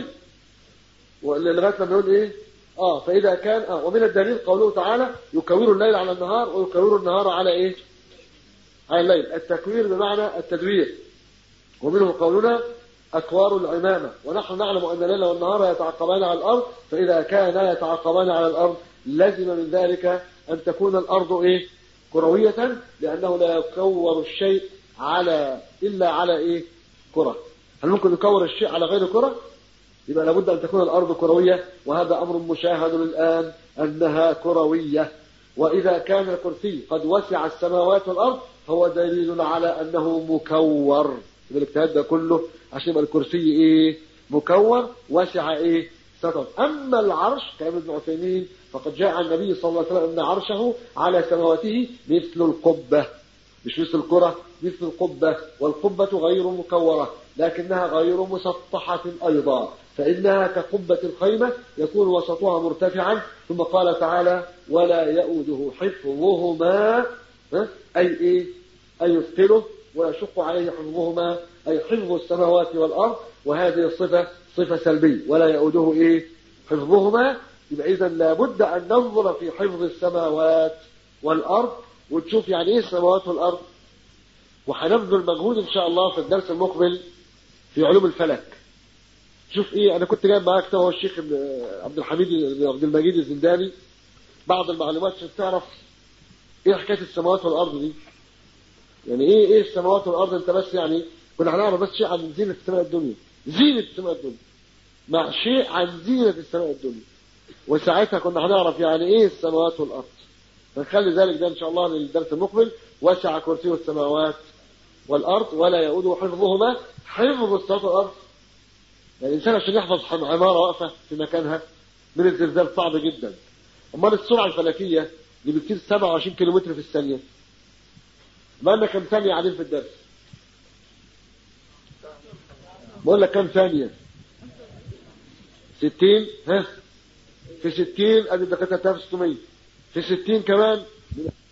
لغاية لما يقول إيه آه فإذا كان آه ومن الدليل قوله تعالى يكور الليل على النهار ويكور النهار على إيه على الليل التكوير بمعنى التدوير ومنه قولنا أكوار العمامة ونحن نعلم أن الليل والنهار يتعقبان على الأرض فإذا كان يتعقبان على الأرض لزم من ذلك أن تكون الأرض إيه كروية لأنه لا يكور الشيء على إلا على إيه كرة هل ممكن يكور الشيء على غير كرة يبقى لابد أن تكون الأرض كروية وهذا أمر مشاهد الآن أنها كروية وإذا كان الكرسي قد وسع السماوات والأرض هو دليل على أنه مكور يبقى الاجتهاد ده كله عشان يبقى الكرسي إيه مكور وسع إيه سطر أما العرش كلام ابن عثيمين فقد جاء عن النبي صلى الله عليه وسلم أن عرشه على سماواته مثل القبة مش مثل الكرة مثل القبة والقبة غير مكورة لكنها غير مسطحة أيضا فإنها كقبة الخيمة يكون وسطها مرتفعا ثم قال تعالى ولا يؤده حفظهما أي إيه أي يثقله ويشق عليه حفظهما أي حفظ السماوات والأرض وهذه الصفة صفة سلبية ولا يؤده إيه حفظهما يبقى إذا لابد أن ننظر في حفظ السماوات والأرض وتشوف يعني إيه السماوات والأرض وهنبذل مجهود إن شاء الله في الدرس المقبل في علوم الفلك شوف إيه أنا كنت جايب معاك هو الشيخ عبد الحميد عبد المجيد الزنداني بعض المعلومات عشان تعرف إيه حكاية السماوات والأرض دي يعني إيه إيه السماوات والأرض أنت بس يعني كنا هنعرف بس شيء عن زينة السماء الدنيا زينة السماء الدنيا مع شيء عن زينة السماء الدنيا وساعتها كنا هنعرف يعني ايه السماوات والارض فنخلي ذلك ده ان شاء الله للدرس المقبل وسع كرسيه السماوات والارض ولا يؤوده حفظهما حفظ السماوات والارض يعني الانسان عشان يحفظ عماره واقفه في مكانها من الزلزال صعب جدا امال السرعه الفلكيه اللي بتطير 27 كيلومتر في الثانيه بقى لنا كام ثانيه قاعدين في الدرس بقول لك كام ثانيه 60 ها في 60 ادي الدكاتره 1600 في 60 كمان